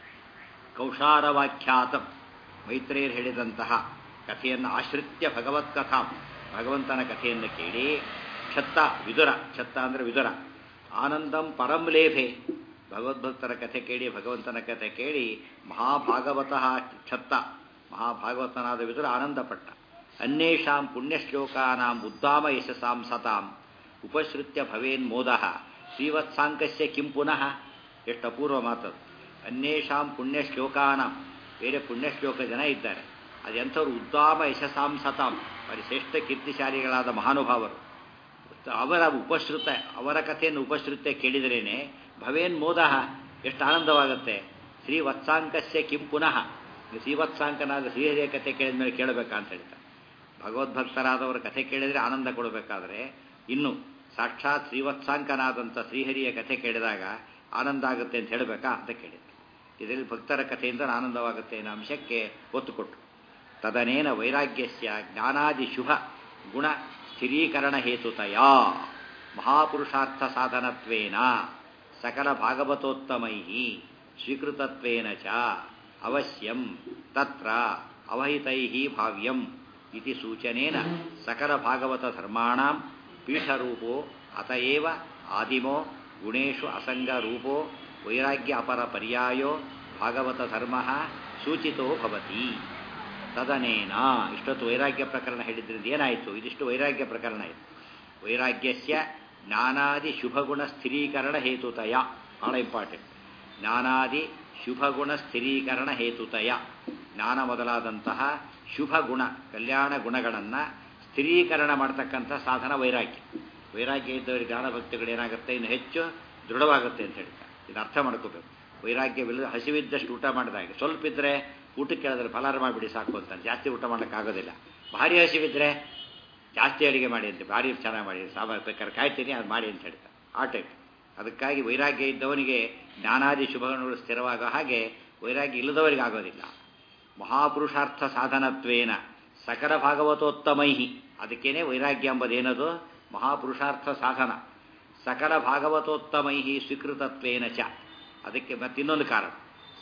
S1: ಕೌಶಾರವಾಖ್ಯಾತಂ ಮೈತ್ರೇಯರು ಹೇಳಿದಂತಹ ಕಥೆಯನ್ನು ಆಶ್ರಿತ್ಯ ಭಗವತ್ ಕಥಾಂ ಭಗವಂತನ ಕಥೆಯನ್ನು ಕೇಳಿ ಕ್ಷತ್ತ ವಿದುರ ಕ್ಷತ್ತ ಅಂದರೆ ವಿದುರ ಆನಂದಂ ಪರಂ ಲೇಭೆ ಭಗವದ್ಭಕ್ತರ ಕಥೆ ಕೇಳಿ ಭಗವಂತನ ಕಥೆ ಕೇಳಿ ಮಹಾಭಾಗವತಃ ಕ್ಷತ್ತ ಮಹಾಭಾಗವತನಾದ ವಿದುರ ಆನಂದಪಟ್ಟ ಅನ್ಯೇಷಾಂ ಪುಣ್ಯಶ್ಲೋಕಾನಾಂ ಉದ್ದಾಮ ಯಶಸಾಂ ಸತಾಂ ಉಪಶ್ರುತ್ಯ ಭವೇನ್ ಮೋದ ಶ್ರೀವತ್ಸಾಂಕಸ್ಯ ಕಿಂ ಪುನಃ ಎಷ್ಟು ಅಪೂರ್ವ ಮಾತದು ಅನ್ಯೇಷಾಂ ಪುಣ್ಯಶ್ಲೋಕಾನಾಂ ಬೇರೆ ಪುಣ್ಯಶ್ಲೋಕ ಜನ ಇದ್ದಾರೆ ಅದೆಂಥವ್ರು ಉದ್ದಾಮ ಯಶಸಾಂ ಸತಾಂ ಅವರ ಶ್ರೇಷ್ಠ ಕೀರ್ತಿಶಾಲಿಗಳಾದ ಮಹಾನುಭಾವರು ಅವರ ಉಪಶ್ರುತ ಅವರ ಕಥೆಯನ್ನು ಉಪಶ್ರುತ್ಯ ಕೇಳಿದರೇನೆ ಭವೇನ್ ಮೋದ ಎಷ್ಟು ಆನಂದವಾಗುತ್ತೆ ಶ್ರೀ ವತ್ಸಾಂಕಸ್ಯ ಕಿಂ ಪುನಃ ಶ್ರೀವತ್ಸಾಂಕನಾದ ಶ್ರೀಹರಿಯ ಕಥೆ ಕೇಳಿದ ಮೇಲೆ ಕೇಳಬೇಕಾ ಅಂತ ಹೇಳ್ತಾರೆ ಭಗವದ್ಭಕ್ತರಾದವರ ಕಥೆ ಕೇಳಿದರೆ ಆನಂದ ಕೊಡಬೇಕಾದ್ರೆ ಇನ್ನು ಸಾಕ್ಷಾತ್ ಶ್ರೀವತ್ಸಾಂಕನಾದಂಥ ಶ್ರೀಹರಿಯ ಕಥೆ ಕೇಳಿದಾಗ ಆನಂದ ಆಗುತ್ತೆ ಅಂತ ಹೇಳಬೇಕಾ ಅಂತ ಕೇಳಿದ್ರು ಇದರಲ್ಲಿ ಭಕ್ತರ ಕಥೆಯಿಂದ ಆನಂದವಾಗುತ್ತೆ ಅನ್ನೋ ಅಂಶಕ್ಕೆ ಒತ್ತು ಕೊಟ್ಟು ತದನೇನ ವೈರಾಗ್ಯಸ್ಯ ಜ್ಞಾನಾದಿ ಶುಭ ಗುಣ ಸ್ಥಿರೀಕರಣ ಹೇತುತಯ ಮಹಾಪುರುಷಾರ್ಥ ಸಾಧನತ್ವೇನ ಸಕಲ ಭಾಗವತೋತ್ತಮೈ ಸ್ವೀಕೃತತ್ವೇನ ಚ ಅವಶ್ಯಂ ತತ್ರ ಅವಹಿತೈ ಭಾವ್ಯಂ ಇತಿ ಸೂಚನೇನ ಸಕಲ ಭಾಗವತ ಧರ್ಮಾಣಾಂ ಪೀಠರೂಪೋ ಅತಏವ ಆದಿಮೋ ಗುಣೇಶು ಅಸಂಗರೂಪೋ ವೈರಾಗ್ಯ ಅಪರ ಪರ್ಯಾಯೋ ಭಾಗವತ ಧರ್ಮ ಸೂಚಿತೋ ಭವತಿ ತದನೇನ ಇಷ್ಟೊತ್ತು ವೈರಾಗ್ಯ ಪ್ರಕರಣ ಹೇಳಿದ್ರಿಂದ ಏನಾಯಿತು ಇದಿಷ್ಟು ವೈರಾಗ್ಯ ಪ್ರಕರಣ ಆಯಿತು ವೈರಾಗ್ಯಸ್ಯ ಜ್ಞಾನಾದಿ ಶುಭಗುಣ ಸ್ಥಿರೀಕರಣ ಹೇತುತಯ ಬಹಳ ಇಂಪಾರ್ಟೆಂಟ್ ಜ್ಞಾನಾದಿ ಶುಭಗುಣ ಸ್ಥಿರೀಕರಣ ಹೇತುತಯ ಜ್ಞಾನ ಮೊದಲಾದಂತಹ ಶುಭ ಗುಣ ಕಲ್ಯಾಣ ಗುಣಗಳನ್ನು ಸ್ಥಿರೀಕರಣ ಮಾಡ್ತಕ್ಕಂಥ ಸಾಧನ ವೈರಾಗ್ಯ ವೈರಾಗ್ಯ ಇದ್ದವರಿಗೆ ಜ್ಞಾನ ಭಕ್ತಿಗಳು ಏನಾಗುತ್ತೆ ಇನ್ನು ಹೆಚ್ಚು ದೃಢವಾಗುತ್ತೆ ಅಂತ ಹೇಳ್ತಾರೆ ಇದು ಅರ್ಥ ಮಾಡ್ಕೋಬೇಕು ವೈರಾಗ್ಯವಿಲ್ಲ ಹಸಿವಿದ್ದಷ್ಟು ಊಟ ಮಾಡಿದಾಗ ಸ್ವಲ್ಪ ಇದ್ದರೆ ಊಟಕ್ಕೆ ಕೇಳಿದ್ರೆ ಫಲಾರ ಮಾಡಿಬಿಡಿ ಸಾಕು ಅಂತಾರೆ ಜಾಸ್ತಿ ಊಟ ಮಾಡೋಕ್ಕಾಗೋದಿಲ್ಲ ಭಾರಿ ಹಸಿವಿದ್ರೆ ಜಾಸ್ತಿ ಅಡುಗೆ ಮಾಡಿ ಅಂತ ಭಾರಿ ಚೆನ್ನಾಗಿ ಮಾಡಿ ಸಾಂಬಾರು ಬೇಕಾದ್ರೆ ಕಾಯ್ತೀನಿ ಅದು ಮಾಡಿ ಅಂತ ಹೇಳ್ತಾರೆ ಆ ಟೈಪ್ ಅದಕ್ಕಾಗಿ ವೈರಾಗ್ಯ ಇದ್ದವನಿಗೆ ಜ್ಞಾನಾದಿ ಶುಭಗಳು ಸ್ಥಿರವಾಗೋ ಹಾಗೆ ವೈರಾಗ್ಯ ಇಲ್ಲದವರಿಗೆ ಆಗೋದಿಲ್ಲ ಮಹಾಪುರುಷಾರ್ಥ ಸಾಧನತ್ವೇನ ಸಕಲ ಭಾಗವತೋತ್ತಮೈ ಅದಕ್ಕೇನೆ ವೈರಾಗ್ಯ ಎಂಬುದೇನದು ಮಹಾಪುರುಷಾರ್ಥ ಸಾಧನ ಸಕಲ ಭಾಗವತೋತ್ತಮೈ ಸ್ವೀಕೃತತ್ವೇನ ಚ ಅದಕ್ಕೆ ಮತ್ತಿನ್ನೊಂದು ಕಾರಣ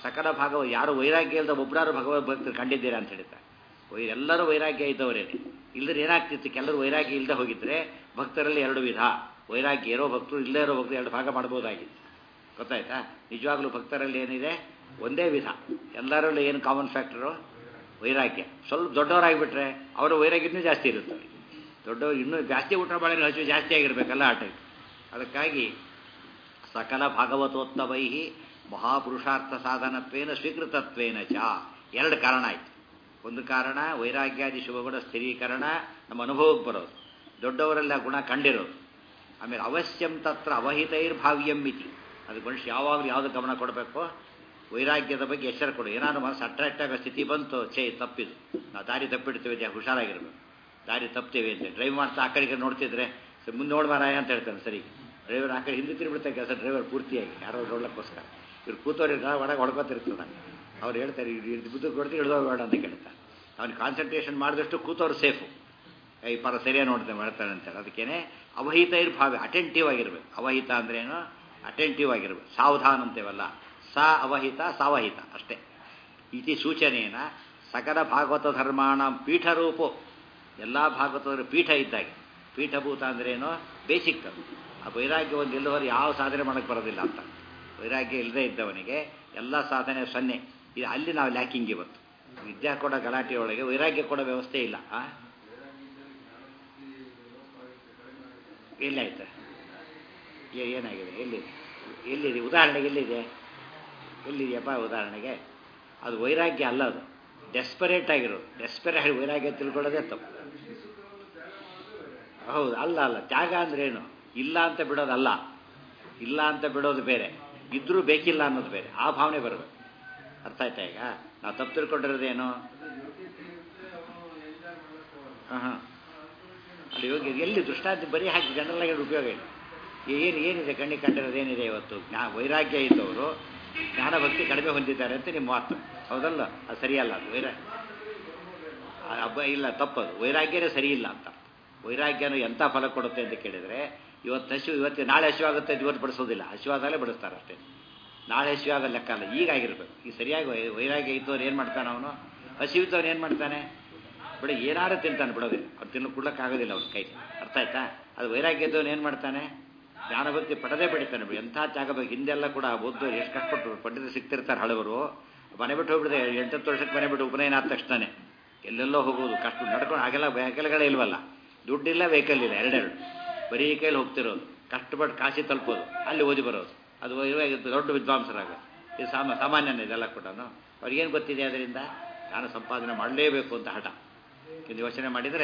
S1: ಸಕಲ ಭಾಗವ ಯಾರು ವೈರಾಗ್ಯ ಇಲ್ಲದ ಒಬ್ಬರಾರು ಭಗವದ್ ಭಕ್ತರು ಕಂಡಿದ್ದೀರಾ ಅಂತ ಹೇಳ್ತಾರೆ ವೈ ಎಲ್ಲರೂ ವೈರಾಗ್ಯ ಇದ್ದವರೇನೆ ಇಲ್ಲದ್ರೆ ಏನಾಗ್ತಿತ್ತು ಕೆಲವರು ವೈರಾಗ್ಯ ಇಲ್ಲದೆ ಹೋಗಿದ್ರೆ ಭಕ್ತರಲ್ಲಿ ಎರಡು ವಿಧ ವೈರಾಗ್ಯ ಇರೋ ಭಕ್ತರು ಇಲ್ಲದೇ ಇರೋ ಭಕ್ತರು ಎರಡು ಭಾಗ ಮಾಡ್ಬೋದಾಗಿತ್ತು ಗೊತ್ತಾಯ್ತಾ ನಿಜವಾಗ್ಲೂ ಭಕ್ತರಲ್ಲಿ ಏನಿದೆ ಒಂದೇ ವಿಧ ಎಲ್ಲರಲ್ಲೂ ಏನು ಕಾಮನ್ ಫ್ಯಾಕ್ಟರು ವೈರಾಗ್ಯ ಸ್ವಲ್ಪ ದೊಡ್ಡವರಾಗಿಬಿಟ್ರೆ ಅವರ ವೈರಾಗ್ಯ ಇನ್ನೂ ಜಾಸ್ತಿ ಇರುತ್ತೆ ದೊಡ್ಡವರು ಇನ್ನೂ ಜಾಸ್ತಿ ಊಟ ಮಾಡಿದ್ರೆ ಹಸಿವು ಜಾಸ್ತಿ ಆಗಿರ್ಬೇಕಲ್ಲ ಆ ಟೈಪ್ ಅದಕ್ಕಾಗಿ ಸಕಲ ಭಾಗವತೋತ್ತಮೈ ಮಹಾಪುರುಷಾರ್ಥ ಸಾಧನತ್ವೇನ ಸ್ವೀಕೃತತ್ವೇನ ಚ ಎರಡು ಕಾರಣ ಆಯ್ತು ಒಂದು ಕಾರಣ ವೈರಾಗ್ಯಾದಿ ಶುಭಗುಣ ಸ್ಥಿರೀಕರಣ ನಮ್ಮ ಅನುಭವಕ್ಕೆ ಬರೋದು ದೊಡ್ಡವರೆಲ್ಲ ಗುಣ ಕಂಡಿರೋದು ಆಮೇಲೆ ಅವಶ್ಯಂ ತತ್ರ ಅವಹಿತೈರ್ಭಾವ್ಯಂ ಮಿತಿ ಅದು ಮನುಷ್ಯ ಯಾವಾಗಲೂ ಯಾವುದು ಗಮನ ಕೊಡಬೇಕು ವೈರಾಗ್ಯದ ಬಗ್ಗೆ ಎಚ್ಚರ ಕೊಡು ಏನಾದ್ರು ಮನಸ್ಸು ಅಟ್ರಾಕ್ಟ್ ಆಗೋ ಸ್ಥಿತಿ ಬಂತು ಛೇ ತಪ್ಪಿದು ನಾವು ದಾರಿ ತಪ್ಪಿಡ್ತೇವೆ ಜಾ ಹುಷಾರಾಗಿರ್ಬೇಕು ದಾರಿ ತಪ್ತೇವೆ ಅಂತ ಡ್ರೈವ್ ಮಾಡ್ತಾ ಆ ಕಡೆಗೆ ನೋಡ್ತಿದ್ರೆ ಮುಂದೆ ನೋಡ್ಬಾರಾಯ ಅಂತ ಹೇಳ್ತಾನೆ ಸರಿ ಡ್ರೈವರ್ ಆ ಕಡೆ ಹಿಂದೆ ತಿರುಗಿಬಿಡ್ತಾರೆ ಕೆಲಸ ಡ್ರೈವರ್ ಪೂರ್ತಿಯಾಗಿ ಯಾರೋ ನೋಡ್ಲಿಕ್ಕೋಸ್ಕರ ಇವ್ರು ಕೂತವ್ರಿಗೆ ಒಳಗೆ ಹೊಡ್ಕೋತಿರ್ತದೆ ಅವ್ರು ಹೇಳ್ತಾರೆ ಇದು ಬುದ್ಧ ಕೊಡ್ತೀವಿ ಹಿಡಿದೋಗ ಬೇಡ ಅಂತ ಕೇಳ್ತಾರೆ ಅವ್ನು ಕಾನ್ಸಂಟ್ರೇಷನ್ ಮಾಡಿದಷ್ಟು ಕೂತವ್ರು ಸೇಫು ಈ ಪರ ಸರಿಯಾಗಿ ನೋಡ್ತೇವೆ ಮಾಡ್ತಾನೆ ಅಂತೇಳಿ ಅದಕ್ಕೇನೆ ಅವಹಿತ ಇರ್ಭಾವ ಅಟೆಂಟಿವ್ ಆಗಿರ್ಬೇಕು ಅವಹಿತ ಅಂದ್ರೇನು ಅಟೆಂಟಿವ್ ಆಗಿರ್ಬೇಕು ಸಾವಧಾನ ಅಂತೇವಲ್ಲ ಸಾ ಅವಹಿತ ಸಾವಹಿತ ಅಷ್ಟೇ ಇತಿ ಸೂಚನೆಯನ ಸಕಲ ಭಾಗವತ ಧರ್ಮಾಣ ಪೀಠರೂಪೋ ಎಲ್ಲ ಭಾಗವತರು ಪೀಠ ಇದ್ದಾಗೆ ಪೀಠಭೂತ ಅಂದ್ರೇನು ಬೇಸಿಕ್ ಅದು ಆ ವೈರಾಗ್ಯ ಒಂದು ಇಲ್ಲದವರು ಯಾವ ಸಾಧನೆ ಮಾಡಕ್ಕೆ ಬರೋದಿಲ್ಲ ಅಂತ ವೈರಾಗ್ಯ ಇಲ್ಲದೆ ಇದ್ದವನಿಗೆ ಎಲ್ಲ ಸಾಧನೆ ಸೊನ್ನೆ ಇದು ಅಲ್ಲಿ ನಾವು ಲ್ಯಾಕಿಂಗ್ ಇವತ್ತು ವಿದ್ಯಾ ಕೊಡೋ ಗಲಾಟೆಯೊಳಗೆ ವೈರಾಗ್ಯ ಕೊಡೋ ವ್ಯವಸ್ಥೆ ಇಲ್ಲ ಆ ಎಲ್ಲಾಯ್ತು ಏನಾಗಿದೆ ಎಲ್ಲಿದೆ ಎಲ್ಲಿದೆ ಉದಾಹರಣೆಗೆ ಎಲ್ಲಿದೆ ಎಲ್ಲಿದೆಯಪ್ಪ ಉದಾಹರಣೆಗೆ ಅದು ವೈರಾಗ್ಯ ಅಲ್ಲ ಅದು ಡೆಸ್ಪರೇಟ್ ಆಗಿರೋದು ಡೆಸ್ಪರೇಟ್ ವೈರಾಗ್ಯ ತಿಳ್ಕೊಳ್ಳೋದೇ ತಪ್ಪು ಹೌದು ಅಲ್ಲ ಅಲ್ಲ ತ್ಯಾಗ ಅಂದ್ರೇನು ಇಲ್ಲ ಅಂತ ಬಿಡೋದಲ್ಲ ಇಲ್ಲ ಅಂತ ಬಿಡೋದು ಬೇರೆ ಇದ್ರೂ ಬೇಕಿಲ್ಲ ಅನ್ನೋದು ಬೇರೆ ಆ ಭಾವನೆ ಬರಬೇಕು ಅರ್ಥ ಆಯ್ತಾ ಈಗ ನಾವು ತಪ್ಪು ತಿಳ್ಕೊಂಡಿರೋದೇನು ಹಾಂ ಹಾಂ ಅಲ್ಲಿ ಹೋಗಿ ಎಲ್ಲಿ ದೃಷ್ಟಾಂತ ಬರೀ ಹಾಕಿ ಜನರಲ್ ಆಗಿ ಉಪಯೋಗ ಇಲ್ಲ ಏನು ಏನಿದೆ ಕಣ್ಣಿಗೆ ಕಂಡಿರೋದು ಏನಿದೆ ಇವತ್ತು ಜ್ಞಾ ವೈರಾಗ್ಯ ಇದ್ದವರು ಜ್ಞಾನ ಭಕ್ತಿ ಕಡಿಮೆ ಹೊಂದಿದ್ದಾರೆ ಅಂತ ನಿಮ್ಮ ಮಾತು ಹೌದಲ್ಲ ಅದು ಸರಿಯಲ್ಲ ಅದು ವೈರಾ ಹಬ್ಬ ಇಲ್ಲ ತಪ್ಪದು ವೈರಾಗ್ಯನೇ ಸರಿ ಇಲ್ಲ ಅಂತ ವೈರಾಗ್ಯನು ಎಂಥ ಫಲ ಕೊಡುತ್ತೆ ಅಂತ ಕೇಳಿದರೆ ಇವತ್ತು ಹಸಿವು ಇವತ್ತು ನಾಳೆ ಹಸಿವಾಗುತ್ತೆ ಇವತ್ತು ಬಡಿಸೋದಿಲ್ಲ ಹಸಿವಾದಾಗಲೇ ಬಡಿಸ್ತಾರೆ ಅಷ್ಟೇ ನಾಳೆ ಹಸಿವಾದ ಲೆಕ್ಕ ಅಲ್ಲ ಈಗಾಗಿರ್ಬೇಕು ಈ ಸರಿಯಾಗಿ ವೈರಾಗ್ಯ ಇದ್ದವ್ರು ಏನು ಮಾಡ್ತಾನೆ ಅವನು ಹಸಿವಿದ್ದವ್ನು ಏನು ಮಾಡ್ತಾನೆ ಬಿಡಿ ಏನಾರು ತಿಂತಾನೆ ಬಿಡೋದೆ ಅವ್ರು ತಿನ್ನು ಕೊಡ್ಲಿಕ್ಕಾಗೋದಿಲ್ಲ ಅವ್ನ ಕೈ ಅರ್ಥ ಆಯ್ತಾ ಅದು ವೈರಾಗ್ಯ ಇದ್ದವನು ಏನು ಮಾಡ್ತಾನೆ ಜ್ಞಾನಭಕ್ತಿ ಪಡದೇ ಬೆಳಿತಾನೆ ಬಿಡಿ ಎಂಥ ಬೇಕು ಹಿಂದೆಲ್ಲ ಕೂಡ ಓದ್ದು ಎಷ್ಟು ಕಷ್ಟಪಟ್ಟು ಪಂಡಿತರು ಸಿಗ್ತಿರ್ತಾರೆ ಹಳವರು ಮನೆ ಬಿಟ್ಟು ಹೋಗ್ಬಿಡಿದೆ ಎಂಟತ್ತು ವರ್ಷಕ್ಕೆ ಮನೆ ಬಿಟ್ಟು ಉಪನಯನ ಆದ ತಕ್ಷಣ ಎಲ್ಲೆಲ್ಲೋ ಹೋಗೋದು ಕಷ್ಟ ನಡ್ಕೊಂಡು ಆಗೆಲ್ಲ ವೆಹಿಕಲ್ಗಳೇ ಇಲ್ವಲ್ಲ ದುಡ್ಡಿಲ್ಲ ವೆಹಿಕಲ್ ಇಲ್ಲ ಎರಡೆರಡು ಬರೀ ಕೈಲಿ ಹೋಗ್ತಿರೋದು ಕಷ್ಟಪಟ್ಟು ಕಾಶಿ ತಲುಪೋದು ಅಲ್ಲಿ ಓದಿ ಬರೋದು ಅದು ದೊಡ್ಡ ವಿದ್ವಾಂಸರಾಗ ಇದು ಸಾಮ ಸಾಮಾನ್ಯನೇ ಇದೆಲ್ಲ ಕೂಡ ಅವ್ರಿಗೇನು ಗೊತ್ತಿದೆ ಅದರಿಂದ ನಾನು ಸಂಪಾದನೆ ಮಾಡಲೇಬೇಕು ಅಂತ ಹಠ ಇದು ಯೋಚನೆ ಮಾಡಿದರೆ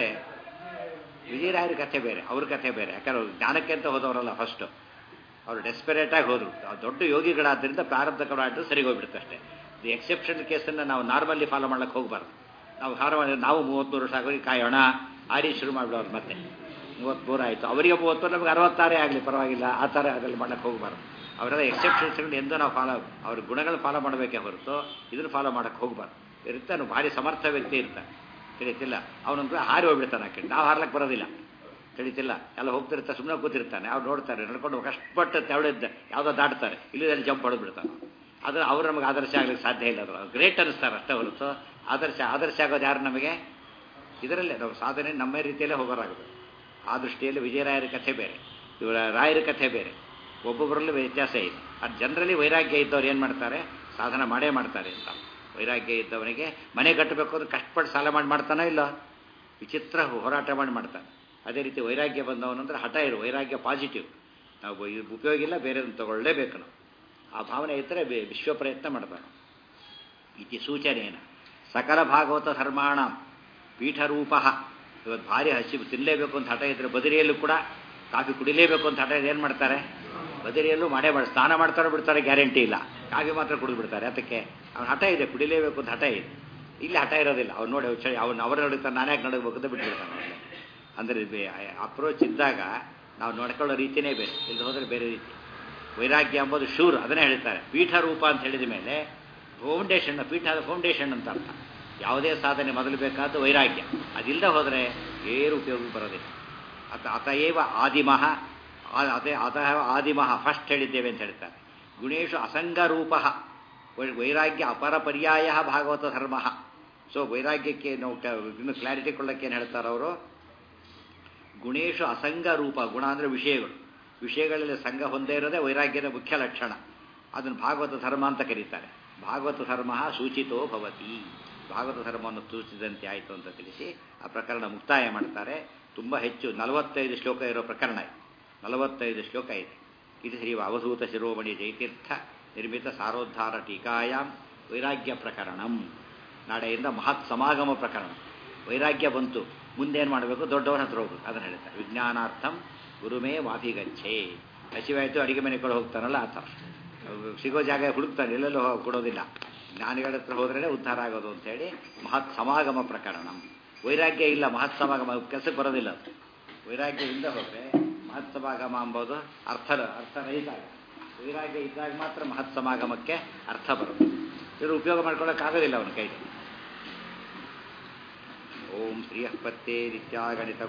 S1: ವಿಜಯರಾಯರ ಕಥೆ ಬೇರೆ ಅವ್ರ ಕಥೆ ಬೇರೆ ಯಾಕಂದ್ರೆ ಅವ್ರು ಜ್ಞಾನಕ್ಕೆ ಅಂತ ಹೋದವರಲ್ಲ ಫಸ್ಟು ಅವರು ಡೆಸ್ಪರೇಟಾಗಿ ಹೋದರು ದೊಡ್ಡ ಯೋಗಿಗಳಾದ್ದರಿಂದ ಪ್ರಾರಬ್ಧ ಕಡಾಟ ಸರಿಗೆ ಹೋಗ್ಬಿಡುತ್ತೆ ಅಷ್ಟೇ ದಿ ಎಕ್ಸೆಪ್ಷನ್ ಕೇಸನ್ನು ನಾವು ನಾರ್ಮಲ್ಲಿ ಫಾಲೋ ಮಾಡ್ಲಿಕ್ಕೆ ಹೋಗಬಾರ್ದು ನಾವು ಹಾರ ಮಾಡಿದ್ರೆ ನಾವು ಮೂವತ್ತ್ಮೂರು ವರ್ಷ ಆಗೋಗಿ ಕಾಯೋಣ ಆಡಿ ಶುರು ಮಾಡಿಬಿಡೋರು ಮತ್ತೆ ಮೂವತ್ತ್ಮೂರು ಆಯಿತು ಅವರಿಗೆ ಮೂವತ್ತು ನಮಗೆ ಅರವತ್ತಾರೇ ಆಗಲಿ ಪರವಾಗಿಲ್ಲ ಆ ಥರ ಅದರಲ್ಲಿ ಮಾಡಕ್ಕೆ ಹೋಗಬಾರ್ದು ಅವರೆಲ್ಲ ಎಕ್ಸೆಪ್ಷನ್ಸ್ಗಳು ಎಂದೂ ನಾವು ಫಾಲೋ ಅವ್ರ ಗುಣಗಳು ಫಾಲೋ ಮಾಡಬೇಕೇ ಹೊರತು ಇದನ್ನು ಫಾಲೋ ಮಾಡೋಕ್ಕೆ ಹೋಗಬಾರ್ದು ಇರ್ತಾನೆ ಭಾರಿ ಸಮರ್ಥ ವ್ಯಕ್ತಿ ಇರ್ತಾನೆ ತಿಳಿತಿಲ್ಲ ಅವನಂತೂ ಹಾರಿ ಹೋಗ್ಬಿಡ್ತಾನೆ ಆ ಕಡೆ ನಾವು ಹಾರ್ಲಕ್ಕೆ ಬರೋದಿಲ್ಲ ತಿಳಿತಿಲ್ಲ ಎಲ್ಲ ಹೋಗ್ತಿರ್ತಾರೆ ಸುಮ್ಮನೆ ಕೂತಿರ್ತಾನೆ ಅವ್ರು ನೋಡ್ತಾರೆ ನಡ್ಕೊಂಡು ಕಷ್ಟಪಟ್ಟು ತೆವಳಿದ್ದ ಯಾವುದೋ ದಾಟ್ತಾರೆ ಇಲ್ಲಿದಲ್ಲಿ ಜಂಪ್ ಹೊಡೆದು ಬಿಡ್ತಾನೆ ಆದರೆ ಅವ್ರು ನಮಗೆ ಆದರ್ಶ ಆಗ್ಲಿಕ್ಕೆ ಸಾಧ್ಯ ಇಲ್ಲ ಅದ್ರ ಗ್ರೇಟ್ ಅನ್ನಿಸ್ತಾರೆ ಅಷ್ಟೇ ಹೊರತು ಆದರ್ಶ ಆದರ್ಶ ಆಗೋದು ಯಾರು ನಮಗೆ ಇದರಲ್ಲೇ ನಾವು ಸಾಧನೆ ನಮ್ಮ ರೀತಿಯಲ್ಲೇ ಹೋಗೋರಾಗಬೇಕು ಆ ದೃಷ್ಟಿಯಲ್ಲಿ ವಿಜಯರಾಯರ ಕಥೆ ಬೇರೆ ಇವರ ರಾಯರ ಕಥೆ ಬೇರೆ ಒಬ್ಬೊಬ್ಬರಲ್ಲಿ ವ್ಯತ್ಯಾಸ ಇದೆ ಅದು ಜನರಲ್ಲಿ ವೈರಾಗ್ಯ ಇದ್ದವ್ರು ಏನು ಮಾಡ್ತಾರೆ ಸಾಧನ ಮಾಡೇ ಮಾಡ್ತಾರೆ ಅಂತ ವೈರಾಗ್ಯ ಇದ್ದವನಿಗೆ ಮನೆ ಕಟ್ಟಬೇಕು ಅಂದ್ರೆ ಕಷ್ಟಪಟ್ಟು ಸಾಲ ಮಾಡಿ ಮಾಡ್ತಾನೋ ಇಲ್ಲ ವಿಚಿತ್ರ ಹೋರಾಟ ಮಾಡಿ ಮಾಡ್ತಾನೆ ಅದೇ ರೀತಿ ವೈರಾಗ್ಯ ಬಂದವನಂದ್ರೆ ಹಠ ಇರು ವೈರಾಗ್ಯ ಪಾಸಿಟಿವ್ ನಾವು ಇದು ಉಪಯೋಗ ಇಲ್ಲ ಬೇರೆದನ್ನು ತಗೊಳ್ಳೇಬೇಕು ನಾವು ಆ ಭಾವನೆ ಇದ್ದರೆ ವಿಶ್ವ ಪ್ರಯತ್ನ ಮಾಡ್ತಾನೆ ಇತಿ ಸೂಚನೆಯೇನ ಸಕಲ ಭಾಗವತ ಧರ್ಮಾಣ ಪೀಠರೂಪ ಇವತ್ತು ಭಾರಿ ಹಸಿ ತಿನ್ನಲೇಬೇಕು ಅಂತ ಹಠ ಇದ್ರೆ ಬದರಿಯಲ್ಲೂ ಕೂಡ ಕಾಫಿ ಕುಡಿಲೇಬೇಕು ಅಂತ ಹಠ ಏನು ಮಾಡ್ತಾರೆ ಬದರಿಯಲ್ಲೂ ಮಾಡೇ ಮಾಡಿ ಸ್ನಾನ ಮಾಡ್ತಾರೋ ಬಿಡ್ತಾರೆ ಗ್ಯಾರಂಟಿ ಇಲ್ಲ ಕಾಫಿ ಮಾತ್ರ ಕುಡಿದು ಬಿಡ್ತಾರೆ ಅದಕ್ಕೆ ಅವ್ನ ಹಠ ಇದೆ ಕುಡಿಲೇಬೇಕು ಅಂತ ಹಠ ಇದೆ ಇಲ್ಲಿ ಹಠ ಇರೋದಿಲ್ಲ ಅವ್ನು ನೋಡಿ ಅವ್ನು ಅವ್ರು ನೋಡಿರ್ತಾನೆ ನಾನೇ ಯಾಕೆ ನಡಬೇಕು ಅಂತ ಬಿಟ್ಬಿಡ್ತಾನೆ ಅವನಿಗೆ ಅಂದರೆ ಅಪ್ರೋಚ್ ಇದ್ದಾಗ ನಾವು ನಡ್ಕೊಳ್ಳೋ ರೀತಿಯೇ ಬೇರೆ ಇಲ್ಲಿ ಹೋದರೆ ಬೇರೆ ರೀತಿ ವೈರಾಗ್ಯ ಎಂಬುದು ಶೂರ್ ಅದನ್ನೇ ಹೇಳ್ತಾರೆ ಪೀಠ ರೂಪ ಅಂತ ಹೇಳಿದ ಮೇಲೆ ಫೌಂಡೇಶನ್ ಪೀಠದ ಫೌಂಡೇಶನ್ ಅಂತ ಅರ್ಥ ಯಾವುದೇ ಸಾಧನೆ ಮೊದಲು ಬೇಕಾದ ವೈರಾಗ್ಯ ಅದಿಲ್ಲದೆ ಹೋದರೆ ಏನು ಉಪಯೋಗ ಬರೋದಿಲ್ಲ ಅತ ಅತಏವ ಆದಿಮಃ ಅದೇ ಅತಃ ಆದಿಮಃ ಫಸ್ಟ್ ಹೇಳಿದ್ದೇವೆ ಅಂತ ಹೇಳ್ತಾರೆ ಗುಣೇಶು ಅಸಂಗರೂಪ ವೈ- ವೈರಾಗ್ಯ ಅಪರ ಪರ್ಯಾಯ ಭಾಗವತ ಧರ್ಮ ಸೊ ವೈರಾಗ್ಯಕ್ಕೆ ನಾವು ಕ- ಇನ್ನು ಕ್ಲಾರಿಟಿ ಕೊಡೋಕ್ಕೆ ಏನು ಹೇಳ್ತಾರೆ ಅವರು ಗುಣೇಶು ಅಸಂಗ ರೂಪ ಗುಣ ಅಂದರೆ ವಿಷಯಗಳು ವಿಷಯಗಳಲ್ಲಿ ಸಂಘ ಹೊಂದೇ ಇರೋದೇ ವೈರಾಗ್ಯದ ಮುಖ್ಯ ಲಕ್ಷಣ ಅದನ್ನು ಭಾಗವತ ಧರ್ಮ ಅಂತ ಕರೀತಾರೆ ಭಾಗವತ ಧರ್ಮ ಸೂಚಿತೋ ಭವತಿ ಭಾಗವತ ಧರ್ಮವನ್ನು ಸೂಚಿಸಿದಂತೆ ಆಯಿತು ಅಂತ ತಿಳಿಸಿ ಆ ಪ್ರಕರಣ ಮುಕ್ತಾಯ ಮಾಡ್ತಾರೆ ತುಂಬ ಹೆಚ್ಚು ನಲವತ್ತೈದು ಶ್ಲೋಕ ಇರೋ ಪ್ರಕರಣ ಇದೆ ನಲವತ್ತೈದು ಶ್ಲೋಕ ಇದೆ ಇದು ಶ್ರೀ ಅವಧೂತ ಶಿರೋಮಣಿ ಜಯತೀರ್ಥ ನಿರ್ಮಿತ ಸಾರೋದ್ಧಾರ ಟೀಕಾಯಾಮ್ ವೈರಾಗ್ಯ ಪ್ರಕರಣಂ ನಾಳೆಯಿಂದ ಮಹತ್ ಸಮಾಗಮ ಪ್ರಕರಣ ವೈರಾಗ್ಯ ಬಂತು ಮುಂದೇನು ಮಾಡಬೇಕು ದೊಡ್ಡವರ ಹತ್ರ ಹೋಗ್ಬೇಕು ಅದನ್ನು ಹೇಳ್ತಾರೆ ವಿಜ್ಞಾನಾರ್ಥಂ ಗುರುಮೇ ವಾಭಿಗಚ್ಚೆ ಹಸಿವಾಯಿತು ಅಡಿಗೆ ಮನೆ ಕಡೆ ಹೋಗ್ತಾನಲ್ಲ ಆ ಥರ ಅವ್ರು ಸಿಗೋ ಜಾಗ ಹುಡುಕ್ತಾನೆ ಎಲ್ಲೆಲ್ಲೂ ಹೋಗಿ ಕೊಡೋದಿಲ್ಲ ಜ್ಞಾನಿಗಳ ಹತ್ರ ಹೋದ್ರೇ ಉದ್ಧಾರ ಆಗೋದು ಅಂತೇಳಿ ಮಹತ್ ಸಮಾಗಮ ಪ್ರಕರಣ ವೈರಾಗ್ಯ ಇಲ್ಲ ಮಹತ್ ಸಮಾಗಮ ಕೆಲಸಕ್ಕೆ ಬರೋದಿಲ್ಲ ಅದು ವೈರಾಗ್ಯದಿಂದ ಹೋದರೆ ಮಹತ್ ಸಮಾಗಮ ಎಂಬುದು ಅರ್ಥ ಅರ್ಥರಹಿತ ವೈರಾಗ್ಯ ಇದ್ದಾಗ ಮಾತ್ರ ಮಹತ್ ಸಮಾಗಮಕ್ಕೆ ಅರ್ಥ ಬರುತ್ತೆ ಇವರು ಉಪಯೋಗ ಮಾಡ್ಕೊಳ್ಳೋಕ್ಕಾಗೋದಿಲ್ಲ ಅವನ ಕೈಗೆ ಓಂ ಶ್ರೀಯಃ ಪತ್ತೇ ನಿತ್ಯಾಗಣಿತ